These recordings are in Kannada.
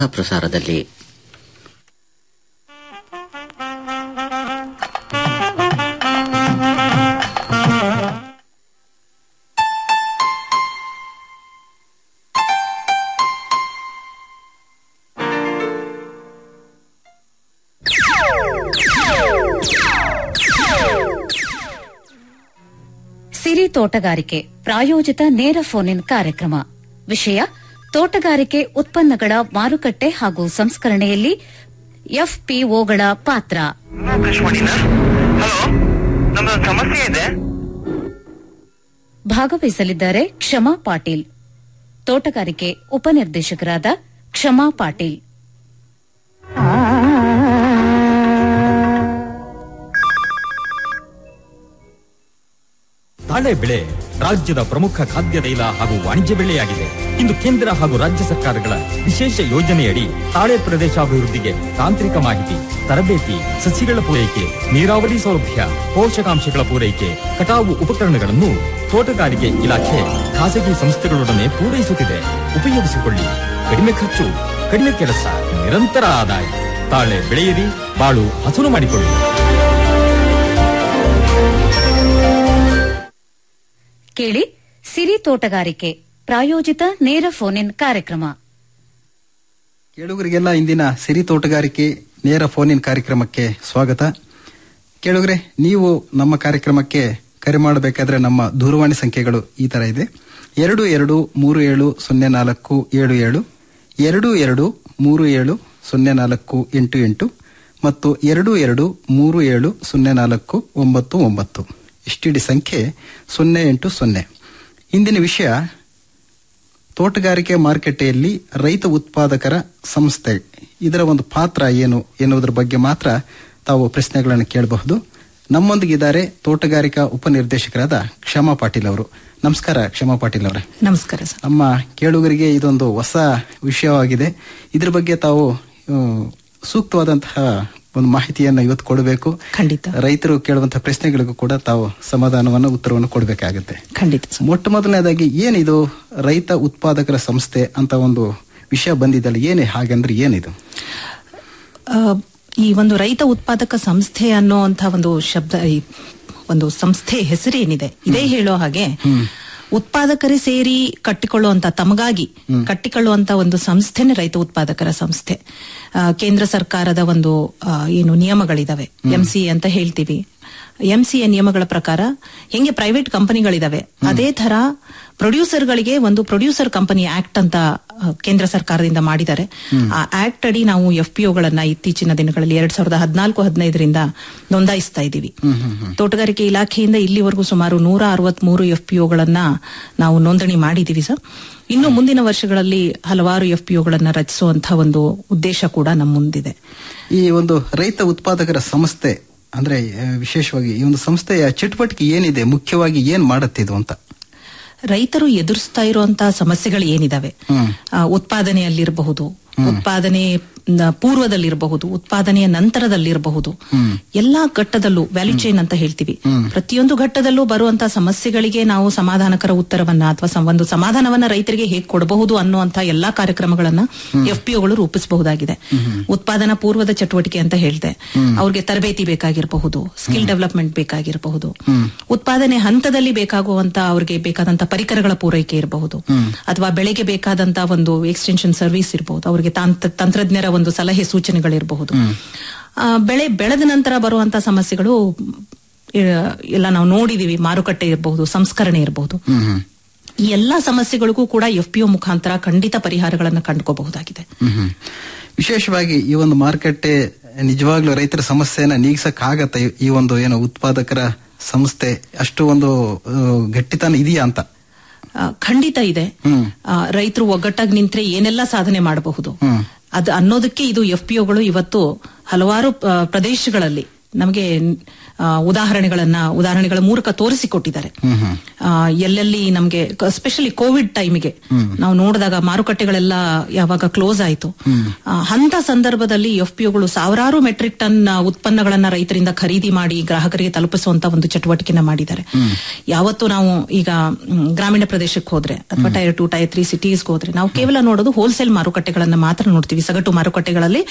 ಪ್ರಸಾರದಲ್ಲಿ ಸಿರಿ ತೋಟಗಾರಿಕೆ ಪ್ರಾಯೋಜಿತ ನೇರ ಫೋನ್ ಇನ್ ಕಾರ್ಯಕ್ರಮ ವಿಷಯ ತೋಟಗಾರಿಕೆ ಉತ್ಪನ್ನಗಳ ಮಾರುಕಟ್ಟೆ ಹಾಗೂ ಸಂಸ್ಕರಣೆಯಲ್ಲಿ ಎಫ್ಪಿಒಗಳ ಪಾತ್ರ ಆಕಾಶವಾಣಿನಾ ಹಲೋ ನಮ್ದೊಂದು ಸಮಸ್ಯೆ ಇದೆ ಭಾಗವಹಿಸಲಿದ್ದಾರೆ ಕ್ಷಮಾ ಪಾಟೀಲ್ ತೋಟಗಾರಿಕೆ ಉಪನಿರ್ದೇಶಕರಾದ ಕ್ಷಮಾ ಪಾಟೀಲ್ ತಾಳೆ ಬೆಳೆ ರಾಜ್ಯದ ಪ್ರಮುಖ ಖಾದ್ಯ ತೈಲ ಹಾಗೂ ವಾಣಿಜ್ಯ ಬೆಳೆಯಾಗಿದೆ ಇಂದು ಕೇಂದ್ರ ಹಾಗೂ ರಾಜ್ಯ ಸರ್ಕಾರಗಳ ವಿಶೇಷ ಯೋಜನೆಯಡಿ ತಾಳೆ ಪ್ರದೇಶಾಭಿವೃದ್ಧಿಗೆ ತಾಂತ್ರಿಕ ಮಾಹಿತಿ ತರಬೇತಿ ಸಸಿಗಳ ಪೂರೈಕೆ ನೀರಾವರಿ ಸೌಲಭ್ಯ ಪೋಷಕಾಂಶಗಳ ಪೂರೈಕೆ ಕಟಾವು ಉಪಕರಣಗಳನ್ನು ತೋಟಗಾರಿಕೆ ಇಲಾಖೆ ಖಾಸಗಿ ಸಂಸ್ಥೆಗಳೊಡನೆ ಪೂರೈಸುತ್ತಿದೆ ಉಪಯೋಗಿಸಿಕೊಳ್ಳಿ ಕಡಿಮೆ ಖರ್ಚು ಕಡಿಮೆ ಕೆಲಸ ನಿರಂತರ ಆದಾಯ ತಾಳೆ ಬೆಳೆಯಿರಿ ಬಾಳು ಹಸನು ಮಾಡಿಕೊಳ್ಳಿ ಕೇಳಿ ಸಿರಿ ತೋಟಗಾರಿಕೆ ಪ್ರಾಯೋಜಿತ ನೇರ ಫೋನ್ ಇನ್ ಕಾರ್ಯಕ್ರಮ ಕೇಳುಗರಿಗೆಲ್ಲ ಇಂದಿನ ಸಿರಿ ತೋಟಗಾರಿಕೆ ನೇರ ಫೋನ್ ಇನ್ ಕಾರ್ಯಕ್ರಮಕ್ಕೆ ಸ್ವಾಗತ ಕೇಳುಗರೆ ನೀವು ನಮ್ಮ ಕಾರ್ಯಕ್ರಮಕ್ಕೆ ಕರೆ ಮಾಡಬೇಕಾದ್ರೆ ನಮ್ಮ ದೂರವಾಣಿ ಸಂಖ್ಯೆಗಳು ಈ ತರ ಇದೆ ಎರಡು ಎರಡು ಮೂರು ಏಳು ಸೊನ್ನೆ ನಾಲ್ಕು ಏಳು ಏಳು ಎರಡು ಎರಡು ಮೂರು ಏಳು ಸೊನ್ನೆ ನಾಲ್ಕು ಎಂಟು ಎಂಟು ಮತ್ತು ಎರಡು ಎರಡು ಮೂರು ಏಳು ಸೊನ್ನೆ ನಾಲ್ಕು ಒಂಬತ್ತು ಒಂಬತ್ತು ಎಸ್ಟಿಡಿ ಸಂಖ್ಯೆ ಸೊನ್ನೆ ಎಂಟು ಸೊನ್ನೆ ಇಂದಿನ ವಿಷಯ ತೋಟಗಾರಿಕೆ ಮಾರುಕಟ್ಟೆಯಲ್ಲಿ ರೈತ ಉತ್ಪಾದಕರ ಸಂಸ್ಥೆ ಇದರ ಒಂದು ಪಾತ್ರ ಏನು ಎನ್ನುವುದರ ಬಗ್ಗೆ ಮಾತ್ರ ತಾವು ಪ್ರಶ್ನೆಗಳನ್ನು ಕೇಳಬಹುದು ನಮ್ಮೊಂದಿಗಿದ್ದಾರೆ ತೋಟಗಾರಿಕಾ ಉಪನಿರ್ದೇಶಕರಾದ ಕ್ಷಮಾ ಪಾಟೀಲ್ ಅವರು ನಮಸ್ಕಾರ ಕ್ಷಮಾ ಪಾಟೀಲ್ ಅವರೇ ನಮಸ್ಕಾರ ಸರ್ ನಮ್ಮ ಕೇಳುಗರಿಗೆ ಇದೊಂದು ಹೊಸ ವಿಷಯವಾಗಿದೆ ಇದ್ರ ಬಗ್ಗೆ ತಾವು ಆ, ಸೂಕ್ತವಾದಂತಹ ಒಂದು ಮಾಹಿತಿಯನ್ನು ಇವತ್ತು ಕೊಡಬೇಕು ಖಂಡಿತ ರೈತರು ಕೇಳುವಂತಹ ಪ್ರಶ್ನೆಗಳಿಗೂ ಕೂಡ ತಾವು ಸಮಾಧಾನವನ್ನು ಉತ್ತರವನ್ನು ಕೊಡಬೇಕಾಗುತ್ತೆ ಖಂಡಿತ ಸರ್ ಮೊಟ್ಟ ಮೊದಲನೇದಾಗಿ ಏನಿದು ರೈತ ಉತ್ಪಾದಕರ ಸಂಸ್ಥೆ ಅಂತ ಒಂದು ವಿಷಯ ಬಂದಿದ್ದಲ್ಲ ಏನೇ ಹಾಗಂದ್ರೆ ಏನಿದು ಆ, ಈ ಒಂದು ರೈತ ಉತ್ಪಾದಕ ಸಂಸ್ಥೆ ಅನ್ನೋಂಥ ಒಂದು ಶಬ್ದ ಈ ಒಂದು ಸಂಸ್ಥೆ ಹೆಸರೇನಿದೆ ಇದೇ ಹೇಳೋ ಹಾಗೆ ಉತ್ಪಾದಕರೇ ಸೇರಿ ಕಟ್ಟಿಕೊಳ್ಳುವಂತ ತಮಗಾಗಿ ಕಟ್ಟಿಕೊಳ್ಳುವಂತ ಒಂದು ಸಂಸ್ಥೆನೇ ರೈತ ಉತ್ಪಾದಕರ ಸಂಸ್ಥೆ ಆ, ಕೇಂದ್ರ ಸರ್ಕಾರದ ಒಂದು ಆ, ಏನು ನಿಯಮಗಳಿದಾವೆ ಎಂಸಿ ಅಂತ ಹೇಳ್ತೀವಿ ಎಂಸಿಎ ನಿಯಮಗಳ ಪ್ರಕಾರ ಹೆಂಗೆ ಪ್ರೈವೇಟ್ ಕಂಪನಿಗಳಿದಾವೆ ಅದೇ ತರ ಪ್ರೊಡ್ಯೂಸರ್ಗಳಿಗೆ ಒಂದು ಪ್ರೊಡ್ಯೂಸರ್ ಕಂಪನಿ ಆಕ್ಟ್ ಅಂತ ಆ, ಕೇಂದ್ರ ಸರ್ಕಾರದಿಂದ ಮಾಡಿದ್ದಾರೆ ಆ ಆಕ್ಟ್ ಅಡಿ ನಾವು ಎಫ್ ಪಿ ಗಳನ್ನ ಇತ್ತೀಚಿನ ದಿನಗಳಲ್ಲಿ ಎರಡ್ ಸಾವಿರದ ಹದಿನಾಲ್ಕು ಹದಿನೈದರಿಂದ ನೋಂದಾಯಿಸ್ತಾ ಇದ್ದೀವಿ ತೋಟಗಾರಿಕೆ ಇಲಾಖೆಯಿಂದ ಇಲ್ಲಿವರೆಗೂ ಸುಮಾರು ನೂರ ಅರವತ್ಮೂರು ಎಫ್ ಪಿ ಗಳನ್ನ ನಾವು ನೋಂದಣಿ ಮಾಡಿದೀವಿ ಸರ್ ಇನ್ನು ಮುಂದಿನ ವರ್ಷಗಳಲ್ಲಿ ಹಲವಾರು ಎಫ್ ಪಿ ಗಳನ್ನ ರಚಿಸುವಂತಹ ಒಂದು ಉದ್ದೇಶ ಕೂಡ ನಮ್ಮ ಮುಂದಿದೆ ಈ ಒಂದು ರೈತ ಉತ್ಪಾದಕರ ಸಂಸ್ಥೆ ಅಂದ್ರೆ ಆ, ವಿಶೇಷವಾಗಿ ಈ ಒಂದು ಸಂಸ್ಥೆಯ ಚಟುವಟಿಕೆ ಏನಿದೆ ಮುಖ್ಯವಾಗಿ ಏನ್ ಮಾಡುತ್ತಿದ್ದು ಅಂತ ರೈತರು ಎದುರಿಸ್ತಾ ಇರುವಂತಹ ಸಮಸ್ಯೆಗಳು ಏನಿದಾವೆ ಆ, ಉತ್ಪಾದನೆಯಲ್ಲಿರಬಹುದು ಉತ್ಪಾದನೆ ನ ಪೂರ್ವದಲ್ಲಿರಬಹುದು ಉತ್ಪಾದನೆಯ ನಂತರದಲ್ಲಿರಬಹುದು ಎಲ್ಲಾ ಘಟ್ಟದಲ್ಲೂ ವ್ಯಾಲ್ಯೂ ಚೈನ್ ಅಂತ ಹೇಳ್ತೀವಿ ಪ್ರತಿಯೊಂದು ಘಟ್ಟದಲ್ಲೂ ಬರುವಂತಹ ಸಮಸ್ಯೆಗಳಿಗೆ ನಾವು ಸಮಾಧಾನಕರ ಉತ್ತರವನ್ನ ಅಥವಾ ಸಂ- ಒಂದು ಸಮಾಧಾನವನ್ನ ರೈತರಿಗೆ ಹೇಗೆ ಕೊಡಬಹುದು ಅನ್ನುವಂತ ಎಲ್ಲಾ ಕಾರ್ಯಕ್ರಮಗಳನ್ನ ಎಫ್ ಗಳು ರೂಪಿಸಬಹುದಾಗಿದೆ ಉತ್ಪಾದನಾ ಪೂರ್ವದ ಚಟುವಟಿಕೆ ಅಂತ ಹೇಳ್ದೆ ಅವ್ರಿಗೆ ತರಬೇತಿ ಬೇಕಾಗಿರಬಹುದು ಸ್ಕಿಲ್ ಡೆವಲಪ್ಮೆಂಟ್ ಬೇಕಾಗಿರಬಹುದು ಉತ್ಪಾದನೆ ಹಂತದಲ್ಲಿ ಬೇಕಾಗುವಂತ ಅವ್ರಿಗೆ ಬೇಕಾದಂತ ಪರಿಕರಗಳ ಪೂರೈಕೆ ಇರಬಹುದು ಅಥವಾ ಬೆಳೆಗೆ ಬೇಕಾದಂತ ಒಂದು ಎಕ್ಸ್ಟೆನ್ಷನ್ ಸರ್ವಿಸ್ ಇರಬಹುದು ಅವರಿಗೆ ತಾಂತ್ರ- ತಂತ್ರಜ್ಞರ ಒಂದು ಸಲಹೆ ಸೂಚನೆಗಳಿರಬಹುದು ಆ, ಬೆಳೆ ಬೆಳೆದ ನಂತರ ಬರುವಂತ ಸಮಸ್ಯೆಗಳು ಆ, ಎಲ್ಲ ನಾವು ನೋಡಿದೀವಿ ಮಾರುಕಟ್ಟೆ ಇರಬಹುದು ಸಂಸ್ಕರಣೆ ಇರಬಹುದು ಈ ಎಲ್ಲಾ ಸಮಸ್ಯೆಗಳಿಗೂ ಕೂಡ ಎಫ್ ಪಿ ಮುಖಾಂತರ ಖಂಡಿತ ಪರಿಹಾರಗಳನ್ನು ಕಂಡುಕೋಬಹುದಾಗಿದೆ ಹ್ಮ್. ವಿಶೇಷವಾಗಿ ಈ ಒಂದು ಮಾರುಕಟ್ಟೆ ನಿಜವಾಗ್ಲೂ ರೈತರ ಸಮಸ್ಯೆನ ನೀಗ್ಸಕ್ ಆಗತ್ತ ಈ ಒಂದು ಏನು ಉತ್ಪಾದಕರ ಸಂಸ್ಥೆ ಅಷ್ಟು ಒಂದು ಆ, ಗಟ್ಟಿತನ ಇದೆಯಾ ಅಂತ ಆ, ಖಂಡಿತ ಇದೆ ರೈತರು ಒಗ್ಗಟ್ಟಾಗಿ ನಿಂತ್ರೆ ಏನೆಲ್ಲ ಸಾಧನೆ ಮಾಡಬಹುದು ಅದು ಅನ್ನೋದಕ್ಕೆ ಇದು ಎಫ್ ಪಿ ಇವತ್ತು ಹಲವಾರು ಆ, ಪ್ರದೇಶಗಳಲ್ಲಿ ನಮಗೆ ಆ, ಉದಾಹರಣೆಗಳನ್ನ ಉದಾಹರಣೆಗಳ ಮೂಲಕ ತೋರಿಸಿಕೊಟ್ಟಿದ್ದಾರೆ ಆ, ಎಲ್ಲೆಲ್ಲಿ ನಮಗೆ ಸ್ಪೆಷಲಿ ಕೋವಿಡ್ ಟೈಮಿಗೆ ನಾವು ನೋಡಿದಾಗ ಮಾರುಕಟ್ಟೆಗಳೆಲ್ಲ ಯಾವಾಗ ಕ್ಲೋಸ್ ಆಯಿತು ಅಂತ ಸಂದರ್ಭದಲ್ಲಿ ಎಫ್ ಪಿಒಗಳು ಸಾವಿರಾರು ಮೆಟ್ರಿಕ್ ಟನ್ ಉತ್ಪನ್ನಗಳನ್ನ ರೈತರಿಂದ ಖರೀದಿ ಮಾಡಿ ಗ್ರಾಹಕರಿಗೆ ತಲುಪಿಸುವಂತ ಒಂದು ಚಟುವಟಿಕೆನ ಮಾಡಿದ್ದಾರೆ ಯಾವತ್ತು ನಾವು ಈಗ ಮ್, ಗ್ರಾಮೀಣ ಪ್ರದೇಶಕ್ಕೆ ಹೋದ್ರೆ ಅಥವಾ ಟೈರ್ ಟು ಟೈರ್ ತ್ರೀ ಸಿಟೀಸ್ಗೆ ಹೋದ್ರೆ ನಾವು ಕೇವಲ ನೋಡೋದು ಹೋಲ್ಸೇಲ್ ಮಾರುಕಟ್ಟೆಗಳನ್ನ ಮಾತ್ರ ನೋಡ್ತೀವಿ ಸಗಟು ಮಾರುಕಟ್ಟೆಗಳಲ್ಲಿ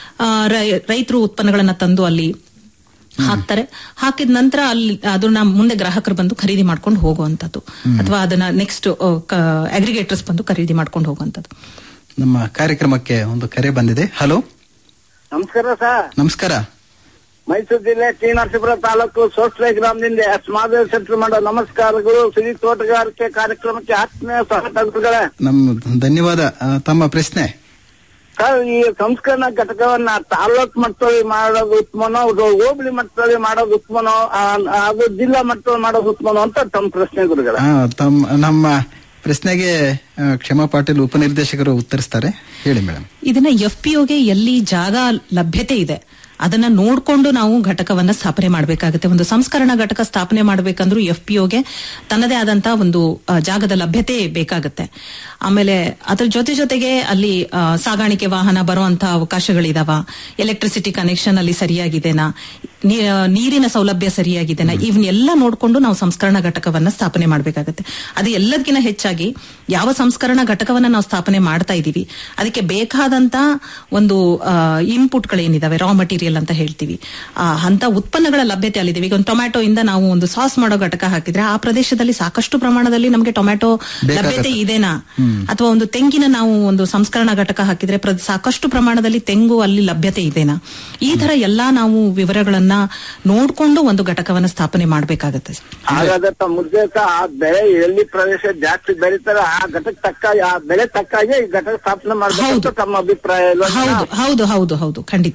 ರೈತರು ಉತ್ಪನ್ನಗಳನ್ನ ತಂದು ಅಲ್ಲಿ ಹಾಕ್ತಾರೆ ಹಾಕಿದ ನಂತರ ಅಲ್ಲಿ ಅದನ್ನ ಮುಂದೆ ಗ್ರಾಹಕರು ಬಂದು ಖರೀದಿ ಮಾಡ್ಕೊಂಡು ಹೋಗುವಂತದ್ದು ಅಥವಾ ಅದನ್ನ ನೆಕ್ಸ್ಟ್ ಅಗ್ರಿಗೇಟರ್ಸ್ ಬಂದು ಖರೀದಿ ಮಾಡ್ಕೊಂಡು ಹೋಗುವಂತದ್ದು ನಮ್ಮ ಕಾರ್ಯಕ್ರಮಕ್ಕೆ ಒಂದು ಕರೆ ಬಂದಿದೆ ಹಲೋ ನಮಸ್ಕಾರ ಸರ್ ನಮಸ್ಕಾರ ಮೈಸೂರು ಜಿಲ್ಲೆ ಟಿ ನರಸೀಪುರ ತಾಲೂಕು ಸೋಸ್ಲೆ ಗ್ರಾಮದಿಂದ ಎಸ್ ಮಾದೇವ್ ಸೆಂಟ್ರ್ ಮಾಡೋ ನಮಸ್ಕಾರಗಳು ಸಿರಿ ತೋಟಗಾರಿಕೆ ಕಾರ್ಯಕ್ರಮಕ್ಕೆ ಆತ್ಮೀಯ ಸ್ವಾಗತಗಳೇ ನಮ್ಮ ಧನ್ಯವಾದ ಆ, ತಮ್ಮ ಪ್ರಶ್ನೆ ಸರ್ ಈ ಸಂಸ್ಕರಣ ಘಟಕವನ್ನ ತಾಲೂಕ್ ಮಟ್ಟದಲ್ಲಿ ಮಾಡೋದು ಉತ್ಮನೋ ಅದು ಹೋಬಳಿ ಮಟ್ಟದಲ್ಲಿ ಮಾಡೋದು ಉತ್ಮನೋ ಆ, ಅದು ಜಿಲ್ಲಾ ಮಟ್ಟದಲ್ಲಿ ಮಾಡೋದು ಉತ್ಮನೋ ಅಂತ ತಮ್ಮ ಪ್ರಶ್ನೆ ಗುರುಗಳ ಆ, ತಮ್ಮ ನಮ್ಮ ಪ್ರಶ್ನೆಗೆ ಆ, ಕ್ಷಮಾ ಪಾಟೀಲ್ ಉಪನಿರ್ದೇಶಕರು ಉತ್ತರಿಸ್ತಾರೆ ಹೇಳಿ ಮೇಡಮ್ ಇದನ್ನ ಎಫ್ ಪಿಒಗೆ ಎಲ್ಲಿ ಜಾಗ ಲಭ್ಯತೆ ಇದೆ ಅದನ್ನ ನೋಡ್ಕೊಂಡು ನಾವು ಘಟಕವನ್ನ ಸ್ಥಾಪನೆ ಮಾಡಬೇಕಾಗುತ್ತೆ ಒಂದು ಸಂಸ್ಕರಣಾ ಘಟಕ ಸ್ಥಾಪನೆ ಮಾಡಬೇಕಂದ್ರೂ ಎಫ್ ಪಿಒಗೆ ತನ್ನದೇ ಆದಂತಹ ಒಂದು ಆ, ಜಾಗದ ಲಭ್ಯತೆ ಬೇಕಾಗುತ್ತೆ ಆಮೇಲೆ ಅದ್ರ ಜೊತೆ ಜೊತೆಗೆ ಅಲ್ಲಿ ಆ, ಸಾಗಾಣಿಕೆ ವಾಹನ ಬರುವಂತಹ ಅವಕಾಶಗಳಿದಾವ ಎಲೆಕ್ಟ್ರಿಸಿಟಿ ಕನೆಕ್ಷನ್ ಅಲ್ಲಿ ಸರಿಯಾಗಿದೆನಾ ನೀ- ನೀರಿನ ಸೌಲಭ್ಯ ಸರಿಯಾಗಿದೆನಾ ಇವನ್ನೆಲ್ಲ ನೋಡ್ಕೊಂಡು ನಾವು ಸಂಸ್ಕರಣಾ ಘಟಕವನ್ನ ಸ್ಥಾಪನೆ ಮಾಡಬೇಕಾಗುತ್ತೆ ಅದು ಎಲ್ಲದಕ್ಕಿಂತ ಹೆಚ್ಚಾಗಿ ಯಾವ ಸಂಸ್ಕರಣಾ ಘಟಕವನ್ನ ನಾವು ಸ್ಥಾಪನೆ ಮಾಡ್ತಾ ಇದೀವಿ ಅದಕ್ಕೆ ಬೇಕಾದಂತ ಒಂದು ಇನ್ಪುಟ್ಗಳೇನಿದಾವೆ ರಾ ಮಟೀರಿಯಲ್ ಅಂತ ಹೇಳ್ತೀವಿ ಆ, ಅಂತ ಉತ್ಪನ್ನಗಳ ಲಭ್ಯತೆ ಅಲ್ಲಿದೆ ಈಗ ಒಂದು ಟೊಮ್ಯಾಟೊ ಇಂದ ನಾವು ಒಂದು ಸಾಸ್ ಮಾಡೋ ಘಟಕ ಹಾಕಿದ್ರೆ ಆ ಪ್ರದೇಶದಲ್ಲಿ ಸಾಕಷ್ಟು ಪ್ರಮಾಣದಲ್ಲಿ ನಮಗೆ ಟೊಮ್ಯಾಟೊ ಲಭ್ಯತೆ ಇದೆನಾ ಅಥವಾ ಒಂದು ತೆಂಗಿನ ನಾವು ಒಂದು ಸಂಸ್ಕರಣಾ ಘಟಕ ಹಾಕಿದ್ರೆ ಪ್ರ- ಸಾಕಷ್ಟು ಪ್ರಮಾಣದಲ್ಲಿ ತೆಂಗು ಅಲ್ಲಿ ಲಭ್ಯತೆ ಇದೆನಾ ಈ ತರ ಎಲ್ಲಾ ನಾವು ವಿವರಗಳನ್ನ ನೋಡ್ಕೊಂಡು ಒಂದು ಘಟಕವನ್ನ ಸ್ಥಾಪನೆ ಮಾಡಬೇಕಾಗತ್ತೆ ಹಾಗಾದ್ರೆ ತಮ್ಮ ಉದ್ದೇಶ ಆ ಬೆಳೆ ಎಲ್ಲಿ ಪ್ರದೇಶ ಜಾಸ್ತಿ ಬೆಳೀತಾರೆ ಆ ಘಟಕ ತಕ್ಕ ಆ ಬೆಳೆ ತಕ್ಕಾಗೆ ಈ ಘಟಕ ಸ್ಥಾಪನೆ ಮಾಡ್ಬೇಕು ಅಂತ ಹೌದು. ತಮ್ಮ ಅಭಿಪ್ರಾಯ ಇಲ್ವಾ ಹೌದು ಹೌದು ಹೌದು ಹೌದು ಖಂಡಿತ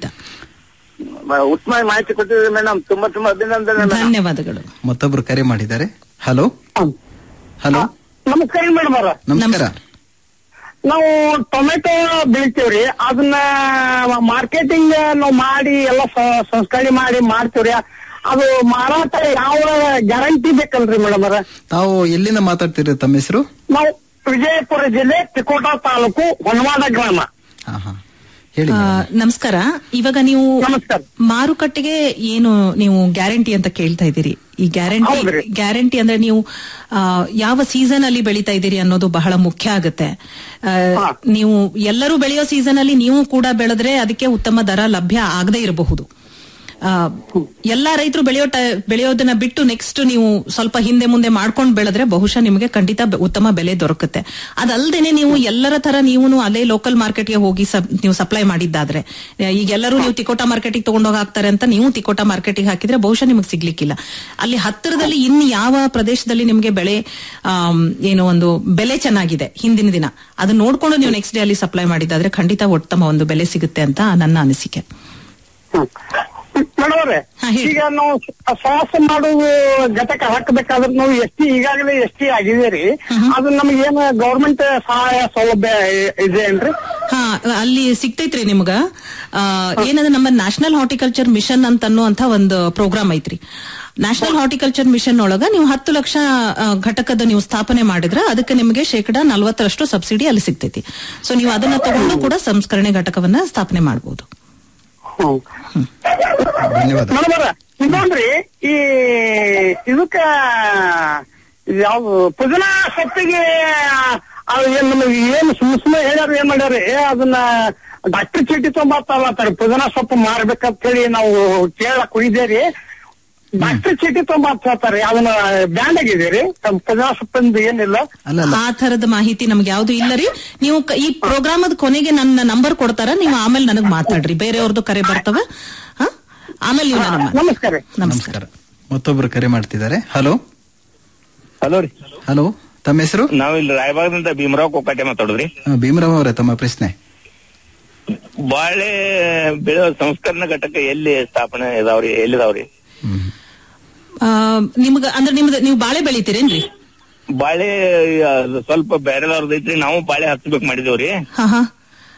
ಉತ್ತಮ ಮಾಹಿತಿ ಕೊಟ್ಟಿದ್ದೀರಿ ಮೇಡಮ್ ತುಂಬಾ ತುಂಬಾ ಅಭಿನಂದನೆ ಮೇಡಮ್ ಧನ್ಯವಾದಗಳು ಮತ್ತೊಬ್ರು ಕರೆ ಮಾಡಿದ್ದಾರೆ ಹಲೋ ಹಲೋ ನಮಸ್ಕಾರ ಮೇಡಮ್ ಅವರ ನಮಸ್ಕಾರ ನಾವು ಟೊಮೆಟೊ ಬೆಳಿತೀವ್ರಿ ಅದನ್ನ ಮಾರ್ಕೆಟಿಂಗ್ ನಾವು ಮಾಡಿ ಎಲ್ಲ ಸ- ಸಂಸ್ಕರಣೆ ಮಾಡಿ ಮಾಡ್ತೀವ್ರಿ ಅದು ಮಾರಾಟ ಯಾವ ಗ್ಯಾರಂಟಿ ಬೇಕಲ್ರಿ ಮೇಡಮ್ ಅವರ ತಾವು ಎಲ್ಲಿಂದ ಮಾತಾಡ್ತೀರಿ ತಮ್ಮ ಹೆಸರು ನಾವು ವಿಜಯಪುರ ಜಿಲ್ಲೆ ತಿಕೋಟ ತಾಲೂಕು ಹೊನ್ನವಾಡ ಗ್ರಾಮ ಹಾ ಹಾ ಹೇಳಿ ಆ, ಮೇಡಮ್. ನಮಸ್ಕಾರ ಇವಾಗ ನೀವು ನಮಸ್ಕಾರ. ಮಾರುಕಟ್ಟೆಗೆ ಏನು ನೀವು ಗ್ಯಾರಂಟಿ ಅಂತ ಕೇಳ್ತಾ ಇದ್ದೀರಿ ಈ ಗ್ಯಾರಂಟಿ ಹೌದ್ರಿ. ಗ್ಯಾರಂಟಿ ಅಂದ್ರೆ ನೀವು ಆ, ಯಾವ ಸೀಸನ್ ಅಲ್ಲಿ ಬೆಳೀತಾ ಇದ್ದೀರಿ ಅನ್ನೋದು ಬಹಳ ಮುಖ್ಯ ಆಗುತ್ತೆ ಆ, ಹಾ. ನೀವು ಎಲ್ಲರೂ ಬೆಳೆಯೋ ಸೀಸನ್ ಅಲ್ಲಿ ನೀವು ಕೂಡ ಬೆಳೆದ್ರೆ ಅದಕ್ಕೆ ಉತ್ತಮ ದರ ಲಭ್ಯ ಆಗದೇ ಇರಬಹುದು ಆ, ಎಲ್ಲಾ ರೈತರು ಬೆಳೆಯೋ ಟ- ಬೆಳೆಯೋದನ್ನ ಬಿಟ್ಟು ನೆಕ್ಸ್ಟ್ ನೀವು ಸ್ವಲ್ಪ ಹಿಂದೆ ಮುಂದೆ ಮಾಡ್ಕೊಂಡು ಬೆಳೆದ್ರೆ ಬಹುಶಃ ನಿಮಗೆ ಖಂಡಿತ ಬೆ- ಉತ್ತಮ ಬೆಲೆ ದೊರಕುತ್ತೆ ಅದಲ್ದೇನೆ ನೀವು ಎಲ್ಲರ ತರ ನೀವು ಅಲ್ಲೇ ಲೋಕಲ್ ಮಾರ್ಕೆಟ್ಗೆ ಹೋಗಿ ಸಪ್- ನೀವು ಸಪ್ಲೈ ಮಾಡಿದ್ದಾದ್ರೆ ಆ, ಈಗ ಎಲ್ಲರೂ ನೀವು ತಿಕೋಟ ಮಾರ್ಕೆಟಿಗೆ ತಗೊಂಡೋಗಿ ಹಾಕ್ತಾರೆ ಅಂತ ನೀವು ತಿಕೋಟ ಮಾರ್ಕೆಟಿಗೆ ಹಾಕಿದ್ರೆ ಬಹುಶಃ ನಿಮಗೆ ಸಿಗ್ಲಿಕ್ಕಿಲ್ಲ ಅಲ್ಲಿ ಹತ್ತಿರದಲ್ಲಿ ಇನ್ ಯಾವ ಪ್ರದೇಶದಲ್ಲಿ ನಿಮಗೆ ಬೆಳೆ ಆಮ್, ಏನು ಒಂದು ಬೆಲೆ ಚೆನ್ನಾಗಿದೆ ಹಿಂದಿನ ದಿನ ಅದನ್ನ ನೋಡ್ಕೊಂಡು ನೀವು ನೆಕ್ಸ್ಟ್ ಡೇ ಅಲ್ಲಿ ಸಪ್ಲೈ ಮಾಡಿದ್ದಾದ್ರೆ ಖಂಡಿತ ಉತ್ತಮ ಒಂದು ಬೆಲೆ ಸಿಗುತ್ತೆ ಅಂತ ನನ್ನ ಅನಿಸಿಕೆ ಮೇಡಮ್ ಅವ್ರೆ ಹಾ, ಹೇಳಿ. ಈಗ ನಾವು ಸಾಹಸ ಮಾಡುವ ಘಟಕ ಹಾಕಬೇಕಾದ್ರೆ ನಾವು ಎಷ್ಟಿ ಈಗಾಗಲೇ ಎಷ್ಟಿ ಆಗಿದೇರಿ ಅದು ನಮ್ಗೆ ಏನು ಗೌರ್ಮೆಂಟ್ ಸಹಾಯ ಸೌಲಭ್ಯ ಇ- ಇದೆ ಏನ್ರಿ ಹಾ ಅಲ್ಲಿ ಸಿಗ್ತೈತ್ರಿ ನಿಮ್ಗ ಆ, ಏನಂದ್ರೆ ನಮ್ಮ ನ್ಯಾಷನಲ್ ಹಾರ್ಟಿಕಲ್ಚರ್ ಮಿಷನ್ ಅಂತ ಅನ್ನುವಂತ ಒಂದು ಪ್ರೋಗ್ರಾಮ್ ಐತ್ರಿ ನ್ಯಾಷನಲ್ ಹಾರ್ಟಿಕಲ್ಚರ್ ಮಿಷನ್ ಒಳಗ ನೀವು ಹತ್ತು ಲಕ್ಷ ಆ, ಘಟಕದ ನೀವು ಸ್ಥಾಪನೆ ಮಾಡಿದ್ರೆ ಅದಕ್ಕೆ ನಿಮಗೆ ಶೇಕಡಾ ನಲವತ್ತರಷ್ಟು ಸಬ್ಸಿಡಿ ಅಲ್ಲಿ ಸಿಗ್ತೈತಿ ಸೊ ನೀವು ಅದನ್ನ ತಗೊಂಡು ಕೂಡ ಸಂಸ್ಕರಣೆ ಘಟಕವನ್ನ ಸ್ಥಾಪನೆ ಮಾಡಬಹುದು ಧನ್ಯವಾದ ಮೇಡಮ್ ಅವ್ರ ಇನ್ನೊಂದ್ರಿ ಈ ಇದಕ್ಕ ಯಾವ್ದು ಪುದೀನಾ ಸೊಪ್ಪಿಗೆ ಅದು ಏನ್ ನಮಗೆ ಏನು ಸುಮ್ ಸುಮ್ಮನೆ ಹೇಳ್ಯಾರ ಏನ್ ಮಾಡ್ಯಾರಿ ಅದನ್ನ ಡಾಕ್ಟರ್ ಚೀಟಿ ತೊಂಬತ್ತಲ್ಲ ಪುದೀನಾ ಸೊಪ್ಪು ಮಾರ್ಬೇಕಂತ ಹೇಳಿ ನಾವು ಕೇಳಕ್ ಹೋಗಿದ್ದೇರಿ ಡಾಕ್ಟರ್ ಚೀಟಿ ತೊಂಬತ್ ಹೇಳ್ತಾರೆ ಅದನ್ನ ಬ್ಯಾಂಡ್ ಆಗಿದೇರಿ ಪುದೀನಾ ಸೊಪ್ಪಿಂದ ಏನಿಲ್ಲ ಅಲ್ಲ ಅಲ್ಲ ಆ ತರದ ಮಾಹಿತಿ ನಮ್ಗೆ ಯಾವ್ದು ಇಲ್ಲ ರೀ ನೀವು ಕ- ಈ ಪ್ರೋಗ್ರಾಮದ ಕೊನೆಗೆ ನನ್ನ ನಂಬರ್ ಕೊಡ್ತಾರ ನೀವು ಆಮೇಲೆ ನನಗ್ ಮಾತಾಡ್ರಿ ಬೇರೆಯವ್ರದ್ದು ಕರೆ ಬರ್ತವ ಹಾ? ಆಮೇಲೆ ನೀವು ನನಗ್ ಮಾತಾಡಿ. ನಮಸ್ಕಾರ ರೀ. ನಮಸ್ಕಾರ ನಮಸ್ಕಾರ ಮತ್ತೊಬ್ರು ಕರೆ ಮಾಡ್ತಿದ್ದಾರೆ ಹಲೋ ಹಲೋ ರೀ ಹಲೋ ತಮ್ಮ ಹೆಸರು ನಾವ್ ಇಲ್ಲಿ ರಾಯಬಾಗದಿಂದ ಭೀಮರಾವ್ ಕೋಕಾಟೆ ಮಾತಾಡುದ್ರಿ ಆ, ಭೀಮರಾವ್ ಅವರೇ ತಮ್ಮ ಪ್ರಶ್ನೆ ಬಾಳೆ ಬೆಳೆಯೋ ಸಂಸ್ಕರಣ ಘಟಕ ಎಲ್ಲಿ ಸ್ಥಾಪನೆ ಇದಾವ್ರಿ ಎಲ್ಲಿದಾವ್ರಿ ಹ್ಮ್. ಆ, ನಿಮ್ಗ ಅಂದ್ರೆ ನಿಮ್ದು ನೀವು ಬಾಳೆ ಬೆಳಿತೀರೇನ್ರಿ ಬಾಳೆ ಅದು ಸ್ವಲ್ಪ ಬೇರೆದವ್ರದ್ದು ಐತ್ರಿ ನಾವು ಬಾಳೆ ಹಚ್ಬೇಕ್ ಮಾಡಿದೇವ್ರಿ ಹಾ ಹಾ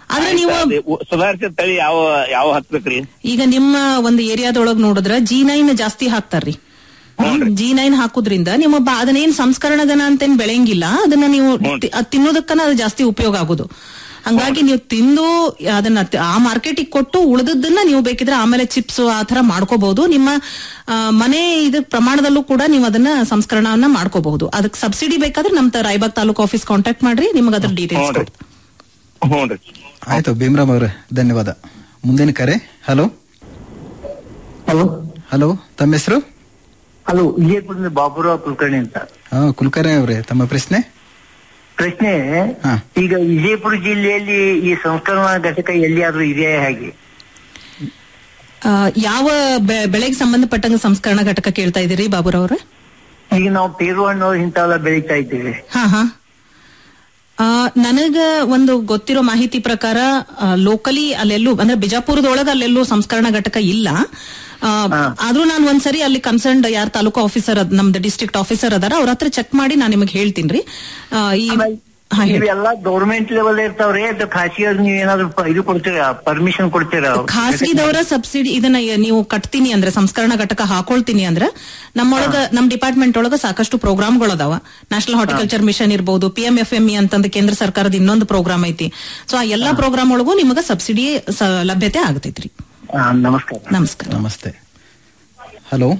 ಆದ್ರೆ ನೀವು ಸುಧಾರಿಸಿದ ತಳಿ ಯಾವ ಯಾವ ಹತ್ಬೇಕ್ರಿ ಈಗ ನಿಮ್ಮ ಒಂದು ಏರಿಯಾದೊಳಗ್ ನೋಡಿದ್ರ ಜಿ ನೈನ್ ಜಾಸ್ತಿ ಹಾಕ್ತಾರ್ರಿ ಜಿ ನೈನ್ ಹಾಕುದ್ರಿಂದ ನಿಮ್ಮ ಬಾ- ಅದನ್ನೇನ್ ಸಂಸ್ಕರಣದನ ಅಂತೇನ್ ಬೆಳೆಯಂಗಿಲ್ಲ ಅದನ್ನ ನೀವು ತಿ- ಅದ್ ತಿನ್ನೋದಕ್ಕನ ಅದು ಜಾಸ್ತಿ ಉಪಯೋಗ ಆಗೋದು ಹಂಗಾಗಿ ನೀವು ತಿಂದು ಅದನ್ನ ತಿ- ಆ ಮಾರ್ಕೆಟಿಗೆ ಕೊಟ್ಟು ಉಳಿದದ್ದನ್ನ ನೀವು ಬೇಕಿದ್ರೆ ಆಮೇಲೆ ಚಿಪ್ಸ್ ಆ ತರ ಮಾಡ್ಕೋಬಹುದು ನಿಮ್ಮ ಆ, ಮನೆ ಇದ ಪ್ರಮಾಣದಲ್ಲೂ ಕೂಡ ನೀವು ಅದನ್ನ ಸಂಸ್ಕರಣವನ್ನ ಮಾಡ್ಕೋಬಹುದು ಅದಕ್ಕೆ ಸಬ್ಸಿಡಿ ಬೇಕಾದ್ರೆ ನಮ್ ತ- ರಾಯಬಾಗ್ ತಾಲೂಕು ಆಫೀಸ್ ಕಾಂಟ್ಯಾಕ್ಟ್ ಮಾಡ್ರಿ ನಿಮಗೆ ಅದ್ರ ಡೀಟೇಲ್ಸ್ ಹ್ಞೂ ರೀ ಹ್ಞೂ ರೀ ಆಯ್ತು ಭೀಮರಾಮ್ ಅವರೇ ಧನ್ಯವಾದ ಮುಂದಿನ ಕರೆ ಹಲೋ ಹಲೋ ಹಲೋ ತಮ್ಮ ಹೆಸರು ಹಲೋ ವಿಜಯಪುರದಿಂದ ಬಾಬುರಾವ್ ಕುಲಕರ್ಣಿ ಅಂತ ಹಾ ಕುಲಕರ್ಣಿ ಅವರೇ ತಮ್ಮ ಪ್ರಶ್ನೆ ಪ್ರಶ್ನೆ ಹಾ. ಈಗ ವಿಜಯಪುರ ಜಿಲ್ಲೆಯಲ್ಲಿ ಈ ಸಂಸ್ಕರಣಾ ಘಟಕ ಎಲ್ಲಿಯಾದ್ರೂ ಇದೆಯಾ ಹೇಗೆ ಆ, ಯಾವ ಬೆ- ಬೆಳೆಗೆ ಸಂಬಂಧಪಟ್ಟಂಗ ಸಂಸ್ಕರಣಾ ಘಟಕ ಕೇಳ್ತಾ ಇದೀರಿ ಬಾಬುರವ್ರೆ ಈಗ ನಾವು ಪೇರು ಹಣ್ಣು ಇಂಥವೆಲ್ಲ ಬೆಳೀತಾ ಇದ್ದೇವೆ ಹಾ ಹಾ ಆ, ನನಗ ಒಂದು ಗೊತ್ತಿರೋ ಮಾಹಿತಿ ಪ್ರಕಾರ ಲೋಕಲಿ ಅಲ್ಲೆಲ್ಲೂ ಅಂದ್ರೆ ಬಿಜಾಪುರದೊಳಗ ಅಲ್ಲೆಲ್ಲೂ ಸಂಸ್ಕರಣಾ ಘಟಕ ಇಲ್ಲ ಆ, ಆದ್ರೂ ನಾನು ಒಂದ್ಸರಿ ಅಲ್ಲಿ ಕನ್ಸರ್ನ್ಡ್ ಯಾರ್ ತಾಲೂಕು ಆಫೀಸರ್ ನಮ್ದು ಡಿಸ್ಟ್ರಿಕ್ಟ್ ಆಫೀಸರ್ ಅದಾರ ಅವ್ರ ಹತ್ರ ಚೆಕ್ ಮಾಡಿ ನಾನು ನಿಮಗೆ ಹೇಳ್ತೀನಿ ಈ ಹಾ ಹೇಳಿ ಇವೆಲ್ಲ ಗೌರ್ಮೆಂಟ್ ಲೆವೆಲ್ ಇರ್ತಾವ್ರಿ ಅದು ಖಾಸಗಿ ನೀವ್ ಏನಾದ್ರು ಪ- ಇದು ಕೊಡ್ತೀರಾ ಪರ್ಮಿಷನ್ ಕೊಡ್ತೀರಾ ಖಾಸಗಿದವರ ಸಬ್ಸಿಡಿ ಇದನ್ನ ಯ- ನೀವು ಕಟ್ತೀನಿ ಅಂದ್ರೆ ಸಂಸ್ಕರಣಾ ಘಟಕ ಹಾಕೊಳ್ತೀನಿ ಅಂದ್ರೆ ನಮ್ಮೊಳಗ ನಮ್ ಡಿಪಾರ್ಟ್ಮೆಂಟ್ ಒಳಗ ಸಾಕಷ್ಟು ಪ್ರೋಗ್ರಾಮ್ಗಳದಾವ ನ್ಯಾಷನಲ್ ಹಾರ್ಟಿಕಲ್ಚರ್ ಮಿಷನ್ ಇರ್ಬೋದು P M F M E ಅಂತಂದು ಕೇಂದ್ರ ಸರ್ಕಾರದ ಇನ್ನೊಂದು ಪ್ರೋಗ್ರಾಮ್ ಐತಿ ಸೊ ಆ ಎಲ್ಲಾ ಪ್ರೋಗ್ರಾಮ್ ಒಳಗೂ ನಿಮಗ ಸಬ್ಸಿಡಿ ಸ- ಲಭ್ಯತೆ ಆಗ್ತೈತ್ರಿ ಹಾ, ನಮಸ್ಕಾರ ನಮಸ್ಕಾರ ನಮಸ್ತೆ ಹಲೋ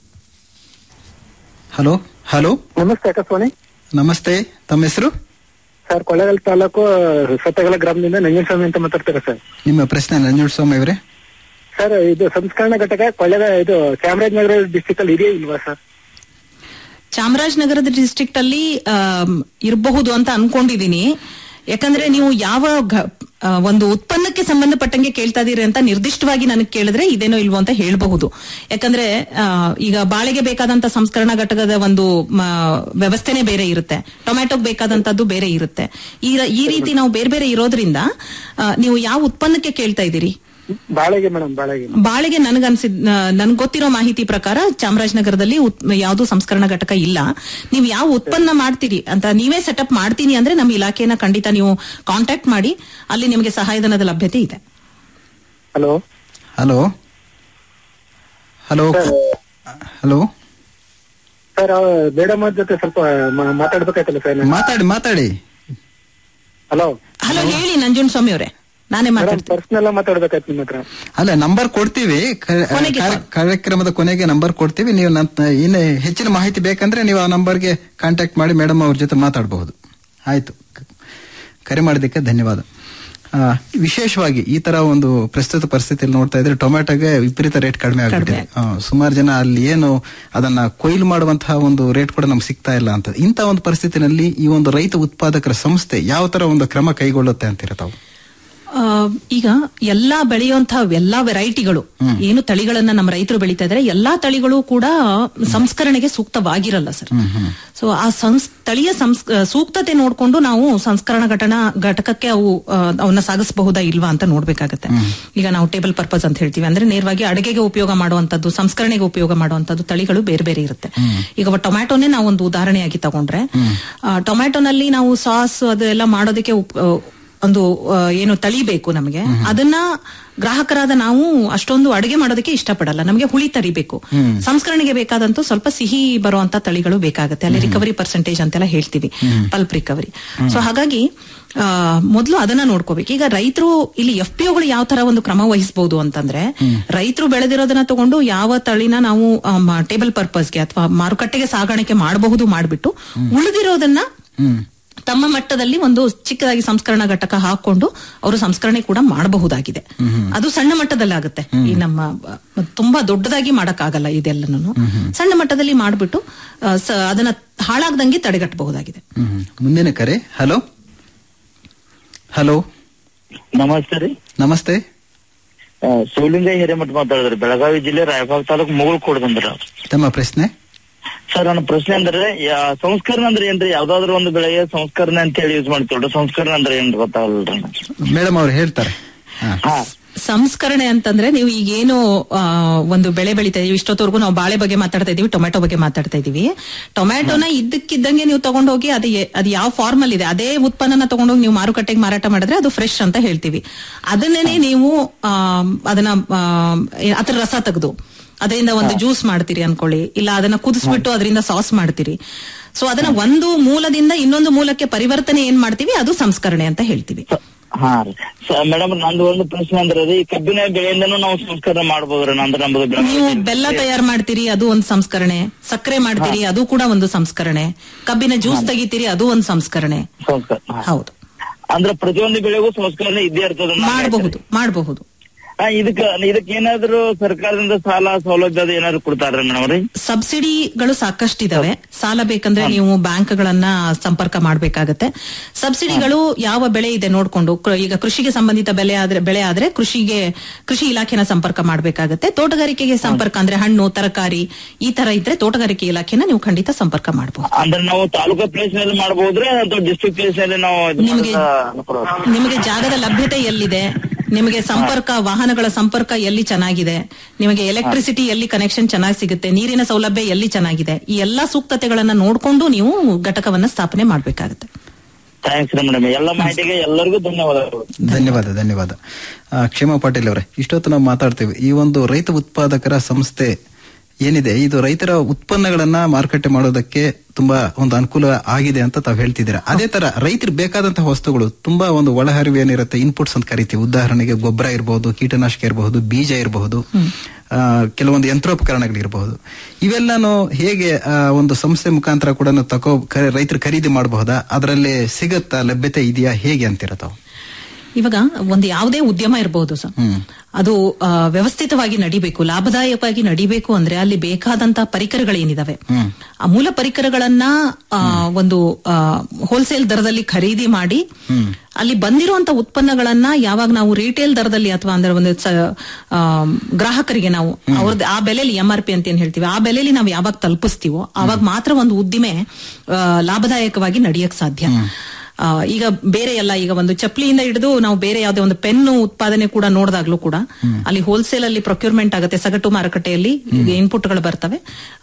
ಹಲೋ ಹಲೋ ನಮಸ್ತೆ ಆಕಾಶವಾಣಿ ನಮಸ್ತೆ ತಮ್ಮ ಹೆಸರು ಸರ್ ಕೊಳ್ಳೇಗಾಲ ತಾಲೂಕು ಸತ್ತಗಲ ಗ್ರಾಮದಿಂದ ನಂಜನಸ್ವಾಮಿ ಅಂತ ಮಾತಾಡ್ತಾರೆ ಸರ್ ನಿಮ್ಮ ಪ್ರಶ್ನೆ ನಂಜುಂಡಸ್ವಾಮಿ ಅವರೇ ಸರ್ ಇದು ಸಂಸ್ಕರಣಾ ಘಟಕ ಕೊಳ್ಳೇಗ ಇದು ಚಾಮರಾಜನಗರ ಡಿಸ್ಟಿಕ್ ಅಲ್ಲಿ ಇದೆಯಾ ಇಲ್ವಾ ಸರ್ ಚಾಮರಾಜನಗರದ ಡಿಸ್ಟ್ರಿಕ್ಟ್ ಅಲ್ಲಿ ಆಮ್, ಇರಬಹುದು ಅಂತ ಅನ್ಕೊಂಡಿದೀನಿ ಯಾಕಂದ್ರೆ ನೀವು ಯಾವ ಘ- ಆ, ಒಂದು ಉತ್ಪನ್ನಕ್ಕೆ ಸಂಬಂಧಪಟ್ಟಂಗೆ ಕೇಳ್ತಾ ಇದೀರಿ ಅಂತ ನಿರ್ದಿಷ್ಟವಾಗಿ ನನಗೆ ಕೇಳಿದ್ರೆ ಇದೇನೋ ಇಲ್ವೋ ಅಂತ ಹೇಳಬಹುದು ಯಾಕಂದ್ರೆ ಆ, ಈಗ ಬಾಳೆಗೆ ಬೇಕಾದಂತ ಸಂಸ್ಕರಣಾ ಘಟಕದ ಒಂದು ಮ, ವ್ಯವಸ್ಥೆನೇ ಬೇರೆ ಇರುತ್ತೆ ಟೊಮ್ಯಾಟೋಗೆ ಬೇಕಾದಂತದ್ದು ಬೇರೆ ಇರುತ್ತೆ ಈ ರ- ಈ ರೀತಿ ನಾವು ಬೇರೆ ಬೇರೆ ಇರೋದ್ರಿಂದ ಆ, ನೀವು ಯಾವ ಉತ್ಪನ್ನಕ್ಕೆ ಕೇಳ್ತಾ ಇದ್ದೀರಿ ಬಾಳೆಗೆ ಮೇಡಮ್ ಬಾಳೆಗೆ ಬಾಳೆಗೆ ನನಗನ್ಸಿದ್ ನನ್ಗೆ ಗೊತ್ತಿರೋ ಮಾಹಿತಿ ಪ್ರಕಾರ ಚಾಮರಾಜನಗರದಲ್ಲಿ ಉತ್- ಯಾವ್ದು ಸಂಸ್ಕರಣಾ ಘಟಕ ಇಲ್ಲ ನೀವು ಯಾವ ಉತ್ಪನ್ನ ಮಾಡ್ತೀರಿ ಅಂತ ನೀವೇ ಸೆಟಪ್ ಮಾಡ್ತೀನಿ ಅಂದ್ರೆ ನಮ್ಮ ಇಲಾಖೆನ ಖಂಡಿತ ನೀವು ಕಾಂಟ್ಯಾಕ್ಟ್ ಮಾಡಿ ಅಲ್ಲಿ ನಿಮಗೆ ಸಹಾಯಧನದ ಲಭ್ಯತೆ ಇದೆ hello hello hello hello sir madam ಅವ್ರ ಜೊತೆ ಸ್ವಲ್ಪ ಮಾ- ಮಾತಾಡ್ಬೇಕಾಯ್ತಲ್ಲ ಸರ್ ಮಾತಾಡಿ ಮಾತಾಡಿ ಹಲೋ ಹಲೋ ಹೇಳಿ ನಂಜುಂಡ ಸ್ವಾಮಿ ಅವರೇ ನಾನೇ ಮೇಡಮ್ ಮಾತಾಡ್ತೀನಿ ಪರ್ಸನಲ್ ಮಾತಾಡ್ಬೇಕಾಯ್ತು ನಿಮ್ಮ ಹತ್ರ ಅಲ್ಲ ನಂಬರ್ ಕೊಡ್ತೀವಿ ಕ- ಕೊನೆಗೆ ಕಾರ್ಯ- call. ಕಾರ್ಯಕ್ರಮದ ಕೊನೆಗೆ ನಂಬರ್ ಕೊಡ್ತೀವಿ ನೀವು ನನ್- ಇನ್ನು ಹೆಚ್ಚಿನ ಮಾಹಿತಿ ಬೇಕಂದ್ರೆ ನೀವು ಆ ನಂಬರ್ಗೆ ಕಾಂಟ್ಯಾಕ್ಟ್ ಮಾಡಿ ಮೇಡಮ್ ಅವ್ರ ಜೊತೆ ಮಾತಾಡಬಹುದು ಆಯ್ತು ಕ- ಕರೆ ಮಾಡಿದ್ದಕ್ಕೆ ಧನ್ಯವಾದ ಆ, ವಿಶೇಷವಾಗಿ ಈ ತರ ಒಂದು ಪ್ರಸ್ತುತ ಪರಿಸ್ಥಿತಿಯಲ್ಲಿ ನೋಡ್ತಾ ಇದ್ರೆ ಟೊಮ್ಯಾಟೋಗೆ ವಿಪರೀತ ರೇಟ್ ಕಡಿಮೆ ಆಗ್ಬಿಟ್ಟಿದೆ ಆ, ಸುಮಾರು ಜನ ಅಲ್ಲಿ ಏನು ಅದನ್ನ ಕೊಯ್ಲು ಮಾಡುವಂತಹ ಒಂದು ರೇಟ್ ಕೂಡ ನಮ್ಗೆ ಸಿಗ್ತಾ ಇಲ್ಲ ಅಂತ ಇಂಥ ಒಂದು ಪರಿಸ್ಥಿತಿನಲ್ಲಿ ಈ ಒಂದು ರೈತ ಉತ್ಪಾದಕರ ಸಂಸ್ಥೆ ಯಾವ ತರ ಒಂದು ಕ್ರಮ ಕೈಗೊಳ್ಳುತ್ತೆ ಅಂತೀರ ತಾವು ಆ, ಈಗ ಎಲ್ಲಾ ಬೆಳೆಯುವಂತಹ ಎಲ್ಲಾ ವೆರೈಟಿಗಳು ಏನು ತಳಿಗಳನ್ನ ನಮ್ಮ ರೈತರು ಬೆಳೀತಾ ಇದಾರೆ ಎಲ್ಲಾ ತಳಿಗಳು ಕೂಡ ಸಂಸ್ಕರಣೆಗೆ ಸೂಕ್ತವಾಗಿರಲ್ಲ ಸರ್ ಸೊ ಆ ಸಂಸ್ ತಳಿಯ ಸಂಸ್ ಸೂಕ್ತತೆ ನೋಡ್ಕೊಂಡು ನಾವು ಸಂಸ್ಕರಣ ಘಟನಾ ಘಟಕಕ್ಕೆ ಅವು ಆ, ಅವನ್ನ ಸಾಗಿಸಬಹುದಾ ಇಲ್ವಾ ಅಂತ ನೋಡ್ಬೇಕಾಗತ್ತೆ ಈಗ ನಾವು ಟೇಬಲ್ ಪರ್ಪಸ್ ಅಂತ ಹೇಳ್ತೀವಿ ಅಂದ್ರೆ ನೇರವಾಗಿ ಅಡುಗೆಗೆ ಉಪಯೋಗ ಮಾಡುವಂತದ್ದು ಸಂಸ್ಕರಣೆಗೆ ಉಪಯೋಗ ಮಾಡುವಂತದ್ದು ತಳಿಗಳು ಬೇರೆ ಬೇರೆ ಇರುತ್ತೆ ಈಗ ಟೊಮ್ಯಾಟೋನೇ ನಾವು ಒಂದು ಉದಾಹರಣೆಯಾಗಿ ತಗೊಂಡ್ರೆ ಆ, ಟೊಮ್ಯಾಟೋನಲ್ಲಿ ನಾವು ಸಾಸ್ ಅದೆಲ್ಲ ಮಾಡೋದಕ್ಕೆ ಉಪ್- ಆ, ಒಂದು ಆ, ಏನು ತಳಿ ಬೇಕು ನಮಗೆ ಅದನ್ನ ಗ್ರಾಹಕರಾದ ನಾವು ಅಷ್ಟೊಂದು ಅಡುಗೆ ಮಾಡೋದಕ್ಕೆ ಇಷ್ಟಪಡಲ್ಲ ನಮಗೆ ಹುಳಿ ತರಿಬೇಕು ಸಂಸ್ಕರಣೆಗೆ ಬೇಕಾದಂತೂ ಸ್ವಲ್ಪ ಸಿಹಿ ಬರುವಂತ ತಳಿಗಳು ಬೇಕಾಗುತ್ತೆ ಅಲ್ಲಿ ರಿಕವರಿ ಪರ್ಸೆಂಟೇಜ್ ಅಂತೆಲ್ಲ ಹೇಳ್ತೀವಿ ಪಲ್ಪ್ ರಿಕವರಿ ಸೊ ಹಾಗಾಗಿ ಆ, ಮೊದ್ಲು ಅದನ್ನ ನೋಡ್ಕೋಬೇಕು ಈಗ ರೈತರು ಇಲ್ಲಿ ಎಫ್ ಪಿ ಒಗಳು ಯಾವ ತರ ಒಂದು ಕ್ರಮ ವಹಿಸಬಹುದು ಅಂತಂದ್ರೆ ರೈತರು ಬೆಳೆದಿರೋದನ್ನ ತಗೊಂಡು ಯಾವ ತಳಿನ ನಾವು ಟೇಬಲ್ ಪರ್ಪಸ್ಗೆ ಅಥವಾ ಮಾರುಕಟ್ಟೆಗೆ ಸಾಗಾಣಿಕೆ ಮಾಡಬಹುದು ಮಾಡ್ಬಿಟ್ಟು ಉಳಿದಿರೋದನ್ನ ತಮ್ಮ ಮಟ್ಟದಲ್ಲಿ ಒಂದು ಚಿಕ್ಕದಾಗಿ ಸಂಸ್ಕರಣಾ ಘಟಕ ಹಾಕೊಂಡು ಅವರು ಸಂಸ್ಕರಣೆ ಕೂಡ ಮಾಡಬಹುದಾಗಿದೆ ಅದು ಸಣ್ಣ ಮಟ್ಟದಲ್ಲಿ ಆಗುತ್ತೆ ಈ ನಮ್ಮ ಅಹ್, ತುಂಬಾ ದೊಡ್ಡದಾಗಿ ಮಾಡಕ್ಕಾಗಲ್ಲ ಇದೆಲ್ಲನೂ ಸಣ್ಣ ಮಟ್ಟದಲ್ಲಿ ಮಾಡ್ಬಿಟ್ಟು ಅಹ್, ಸ- ಅದನ್ನ ಹಾಳಾಗ್ದಂಗೆ ತಡೆಗಟ್ಟಬಹುದಾಗಿದೆ ಹ್ಮ್. ಮುಂದಿನ ಕರೆ ಹಲೋ ಹಲೋ ನಮಸ್ತೆ ರೀ ನಮಸ್ತೆ ಆ, ಶಿವಲಿಂಗ ಹಿರೇಮಠ ಮಾತಾಡಿದ್ರಿ ಬೆಳಗಾವಿ ಜಿಲ್ಲೆ ರಾಯಬಾಗ್ ತಾಲೂಕು ಮುಗುಳ್ ಕೊಡದಂದ್ರ ತಮ್ಮ ಪ್ರಶ್ನೆ ಸರ್ ನನ್ನ ಪ್ರಶ್ನೆ ಅಂದ್ರೆ ಯಾ- ಸಂಸ್ಕರಣೆ ಅಂದ್ರೆ ಏನ್ರಿ ಯಾವ್ದಾದ್ರು ಒಂದು ಬೆಳೆಗೆ ಸಂಸ್ಕರಣೆ ಅಂತ ಹೇಳಿ ಯೂಸ್ ಮಾಡ್ತೀವಿ ಸಂಸ್ಕರಣೆ ಅಂದ್ರೆ ಏನ್ ಗೊತ್ತಾಗಲ್ರಿ ಮೇಡಮ್ ಅವ್ರು ಹೇಳ್ತಾರೆ ಹಾ. ಹಾ ಸಂಸ್ಕರಣೆ ಅಂತಂದ್ರೆ ನೀವು ಈಗೇನು ಆ, ಒಂದು ಬೆಳೆ ಬೆಳೀತಾ ಇದೀವಿ ಇಷ್ಟೊತ್ತವರೆಗೂ ನಾವು ಬಾಳೆ ಬಗ್ಗೆ ಮಾತಾಡ್ತಾ ಇದೀವಿ ಟೊಮೆಟೊ ಬಗ್ಗೆ ಮಾತಾಡ್ತಾ ಇದೀವಿ ಟೊಮೆಟೊನ ಇದ್ದಕ್ಕಿದ್ದಂಗೆ ನೀವು ತಗೊಂಡೋಗಿ ಅದು ಎ- ಅದು ಯಾವ ಫಾರ್ಮ್ ಅಲ್ಲಿ ಇದೆ ಅದೇ ಉತ್ಪನ್ನನ ತಗೊಂಡೋಗಿ ನೀವು ಮಾರುಕಟ್ಟೆಗೆ ಮಾರಾಟ ಮಾಡಿದ್ರೆ ಅದು ಫ್ರೆಶ್ ಅಂತ ಹೇಳ್ತೀವಿ ಅದನ್ನೇ ನೀವು ಆ, ಅದನ್ನ ಆ, ಏ- ಅದ್ರ ರಸ ತೆಗೆದು ಅದರಿಂದ ಒಂದು ಜ್ಯೂಸ್ ಮಾಡ್ತೀರಿ ಅನ್ಕೊಳ್ಳಿ ಇಲ್ಲ ಅದನ್ನ ಕುದಿಸ್ಬಿಟ್ಟು ಅದರಿಂದ ಸಾಸ್ ಮಾಡ್ತೀರಿ ಸೊ ಅದನ್ನ ಒಂದು ಮೂಲದಿಂದ ಇನ್ನೊಂದು ಮೂಲಕ್ಕೆ ಪರಿವರ್ತನೆ ಏನ್ ಮಾಡ್ತೀವಿ ಅದು ಸಂಸ್ಕರಣೆ ಅಂತ ಹೇಳ್ತೀವಿ ಹಾ ರೀ ಮೇಡಮ್ ನಂದು ಒಂದು ಪ್ರಶ್ನೆ ಅಂದ್ರೆ ರೀ ಈ ಕಬ್ಬಿನ ಬೆಳೆಯಿಂದನೂ ನಾವು ಸಂಸ್ಕರಣೆ ಮಾಡ್ಬೋದ್ರಿ ನಂದು ನಮ್ಮದು ಬೆಳೆ ನೀವು ಬೆಲ್ಲ ತಯಾರು ಮಾಡ್ತೀರಿ ಅದು ಒಂದು ಸಂಸ್ಕರಣೆ ಸಕ್ಕರೆ ಮಾಡ್ತೀರಿ ಅದು ಕೂಡ ಒಂದು ಸಂಸ್ಕರಣೆ ಕಬ್ಬಿನ ಜ್ಯೂಸ್ ತೆಗಿತೀರಿ ಅದು ಒಂದು ಸಂಸ್ಕರಣೆ ಸಂಸ್ಕಾರ ಹಾ. ಹೌದು ಅಂದ್ರೆ ಪ್ರತಿಯೊಂದು ಬೆಳೆಗೂ ಸಂಸ್ಕರಣೆ ಇದ್ದೇ ಇರ್ತದ ಮಾಡಬಹುದು ಮಾಡಬಹುದು ಇದಕ್ಕ ಇದಕ್ ಏನಾದ್ರು ಸರ್ಕಾರದಿಂದ ಸಾಲ ಸೌಲಭ್ಯ ಅದು ಏನಾದ್ರು ಕೊಡ್ತಾರ್ರಿ ಮೇಡಮ್ ರೀ ಸಬ್ಸಿಡಿಗಳು ಸಾಕಷ್ಟಿದಾವೆ ಸಾಲ ಬೇಕಂದ್ರೆ ನೀವು ಬ್ಯಾಂಕ್ಗಳನ್ನ ಸಂಪರ್ಕ ಮಾಡಬೇಕಾಗತ್ತೆ ಸಬ್ಸಿಡಿಗಳು ಯಾವ ಬೆಳೆ ಇದೆ ನೋಡ್ಕೊಂಡು ಕೃ- ಈಗ ಕೃಷಿಗೆ ಸಂಬಂಧಿತ ಬೆಲೆ ಆದ್ರೆ ಬೆಳೆ ಆದ್ರೆ ಕೃಷಿಗೆ ಕೃಷಿ ಇಲಾಖೆನ ಸಂಪರ್ಕ ಮಾಡಬೇಕಾಗತ್ತೆ ತೋಟಗಾರಿಕೆಗೆ ಸಂಪರ್ಕ ಅಂದ್ರೆ ಹಣ್ಣು ತರಕಾರಿ ಈ ತರ ಇದ್ರೆ ತೋಟಗಾರಿಕೆ ಇಲಾಖೆನ ನೀವು ಖಂಡಿತ ಸಂಪರ್ಕ ಮಾಡಬಹುದು ಅಂದ್ರೆ ನಾವು ತಾಲೂಕಾ ಪ್ಲೇಸ್ ನಲ್ಲಿ ಮಾಡ್ಬೋದ್ರಿ ಅಥವಾ ಡಿಸ್ಟ್ರಿಕ್ಟ್ ಪ್ಲೇಸ್ ನಲ್ಲಿ ನಾವು ಇದು ನಿಮ್ಗೆ- ಮಾಡೋದ ಅನುಕೂಲ? ನಿಮಗೆ ಜಾಗದ ಲಭ್ಯತೆ ಎಲ್ಲಿದೆ ನಿಮಗೆ ಸಂಪರ್ಕ ವಾಹನಗಳ ಸಂಪರ್ಕ ಎಲ್ಲಿ ಚೆನ್ನಾಗಿದೆ ನಿಮಗೆ ಎಲೆಕ್ಟ್ರಿಸಿಟಿ ಎಲ್ಲಿ ಕನೆಕ್ಷನ್ ಚೆನ್ನಾಗಿ ಸಿಗುತ್ತೆ ನೀರಿನ ಸೌಲಭ್ಯ ಎಲ್ಲಿ ಚೆನ್ನಾಗಿದೆ ಈ ಎಲ್ಲಾ ಸೂಕ್ತತೆಗಳನ್ನ ನೋಡ್ಕೊಂಡು ನೀವು ಘಟಕವನ್ನ ಸ್ಥಾಪನೆ ಮಾಡಬೇಕಾಗುತ್ತೆ ಥ್ಯಾಂಕ್ಸ್ ರೀ ಮೇಡಮ್ ಎಲ್ಲ ಮಾಹಿತಿಗೆ ಎಲ್ಲರಿಗೂ ಧನ್ಯವಾದಗಳು ಧನ್ಯವಾದ ಧನ್ಯವಾದ ಆ, ಕ್ಷೇಮ ಪಾಟೀಲ್ ಅವರೇ ಇಷ್ಟೊತ್ತು ನಾವು ಮಾತಾಡ್ತೀವಿ ಈ ಒಂದು ರೈತ ಉತ್ಪಾದಕರ ಸಂಸ್ಥೆ ಏನಿದೆ ಇದು ರೈತರ ಉತ್ಪನ್ನಗಳನ್ನ ಮಾರುಕಟ್ಟೆ ಮಾಡೋದಕ್ಕೆ ತುಂಬಾ ಒಂದು ಅನುಕೂಲ ಆಗಿದೆ ಅಂತ ತಾವು ಹೇಳ್ತಿದ್ದೀರಾ ಅದೇ ತರ ರೈತರಿಗೆ ಬೇಕಾದಂತಹ ವಸ್ತುಗಳು ತುಂಬಾ ಒಂದು ಒಳಹರಿವು ಏನಿರುತ್ತೆ ಇನ್ಪುಟ್ಸ್ ಅಂತ ಕರಿತೀವಿ ಉದಾಹರಣೆಗೆ ಗೊಬ್ಬರ ಇರಬಹುದು ಕೀಟನಾಶಕ ಇರಬಹುದು ಬೀಜ ಇರಬಹುದು ಆ, ಕೆಲವೊಂದು ಯಂತ್ರೋಪಕರಣಗಳಿರಬಹುದು ಇವೆಲ್ಲಾನು ಹೇಗೆ ಆ, ಒಂದು ಸಂಸ್ಥೆ ಮುಖಾಂತರ ಕೂಡ ತಗೋ ರೈತರು ಖರೀದಿ ಮಾಡಬಹುದಾ ಅದರಲ್ಲಿ ಸಿಗತ್ತಾ ಲಭ್ಯತೆ ಇದೆಯಾ ಹೇಗೆ ಅಂತೀರ ತಾವು ಇವಾಗ ಒಂದು ಯಾವುದೇ ಉದ್ಯಮ ಇರಬಹುದು ಸರ್ ಅದು ಆ, ವ್ಯವಸ್ಥಿತವಾಗಿ ನಡಿಬೇಕು ಲಾಭದಾಯಕವಾಗಿ ನಡಿಬೇಕು ಅಂದ್ರೆ ಅಲ್ಲಿ ಬೇಕಾದಂತ ಪರಿಕರಗಳೇನಿದಾವೆ ಆ ಮೂಲ ಪರಿಕರಗಳನ್ನ ಆ, ಒಂದು ಹೋಲ್ಸೇಲ್ ದರದಲ್ಲಿ ಖರೀದಿ ಮಾಡಿ ಅಲ್ಲಿ ಬಂದಿರುವಂತ ಉತ್ಪನ್ನಗಳನ್ನ ಯಾವಾಗ ನಾವು ರಿಟೇಲ್ ದರದಲ್ಲಿ ಅಥವಾ ಅಂದ್ರೆ ಒಂದು ಸ- ಆ, ಗ್ರಾಹಕರಿಗೆ ನಾವು ಅವ್ರದ್ದು ಆ ಬೆಲೆಯಲ್ಲಿ ಎಂ ಆರ್ ಪಿ ಅಂತ ಏನ್ ಹೇಳ್ತೀವಿ ಆ ಬೆಲೆಯಲ್ಲಿ ನಾವು ಯಾವಾಗ ತಲುಪಿಸ್ತೀವೋ ಆವಾಗ ಮಾತ್ರ ಒಂದು ಉದ್ದಿಮೆ ಆ, ಲಾಭದಾಯಕವಾಗಿ ನಡೆಯಕ್ ಸಾಧ್ಯ ಆ, ಈಗ ಬೇರೆ ಎಲ್ಲ ಈಗ ಒಂದು ಚಪ್ಪಲಿಯಿಂದ ಹಿಡಿದು ನಾವು ಬೇರೆ ಯಾವುದೇ ಒಂದು ಪೆನ್ನು ಉತ್ಪಾದನೆ ಕೂಡ ನೋಡಿದಾಗ್ಲೂ ಕೂಡ ಅಲ್ಲಿ ಹೋಲ್ಸೇಲ್ ಅಲ್ಲಿ ಪ್ರೊಕ್ಯೂರ್ಮೆಂಟ್ ಆಗುತ್ತೆ ಸಗಟು ಮಾರುಕಟ್ಟೆಯಲ್ಲಿ ಇನ್ಪುಟ್ ಗಳು ಬರ್ತವೆ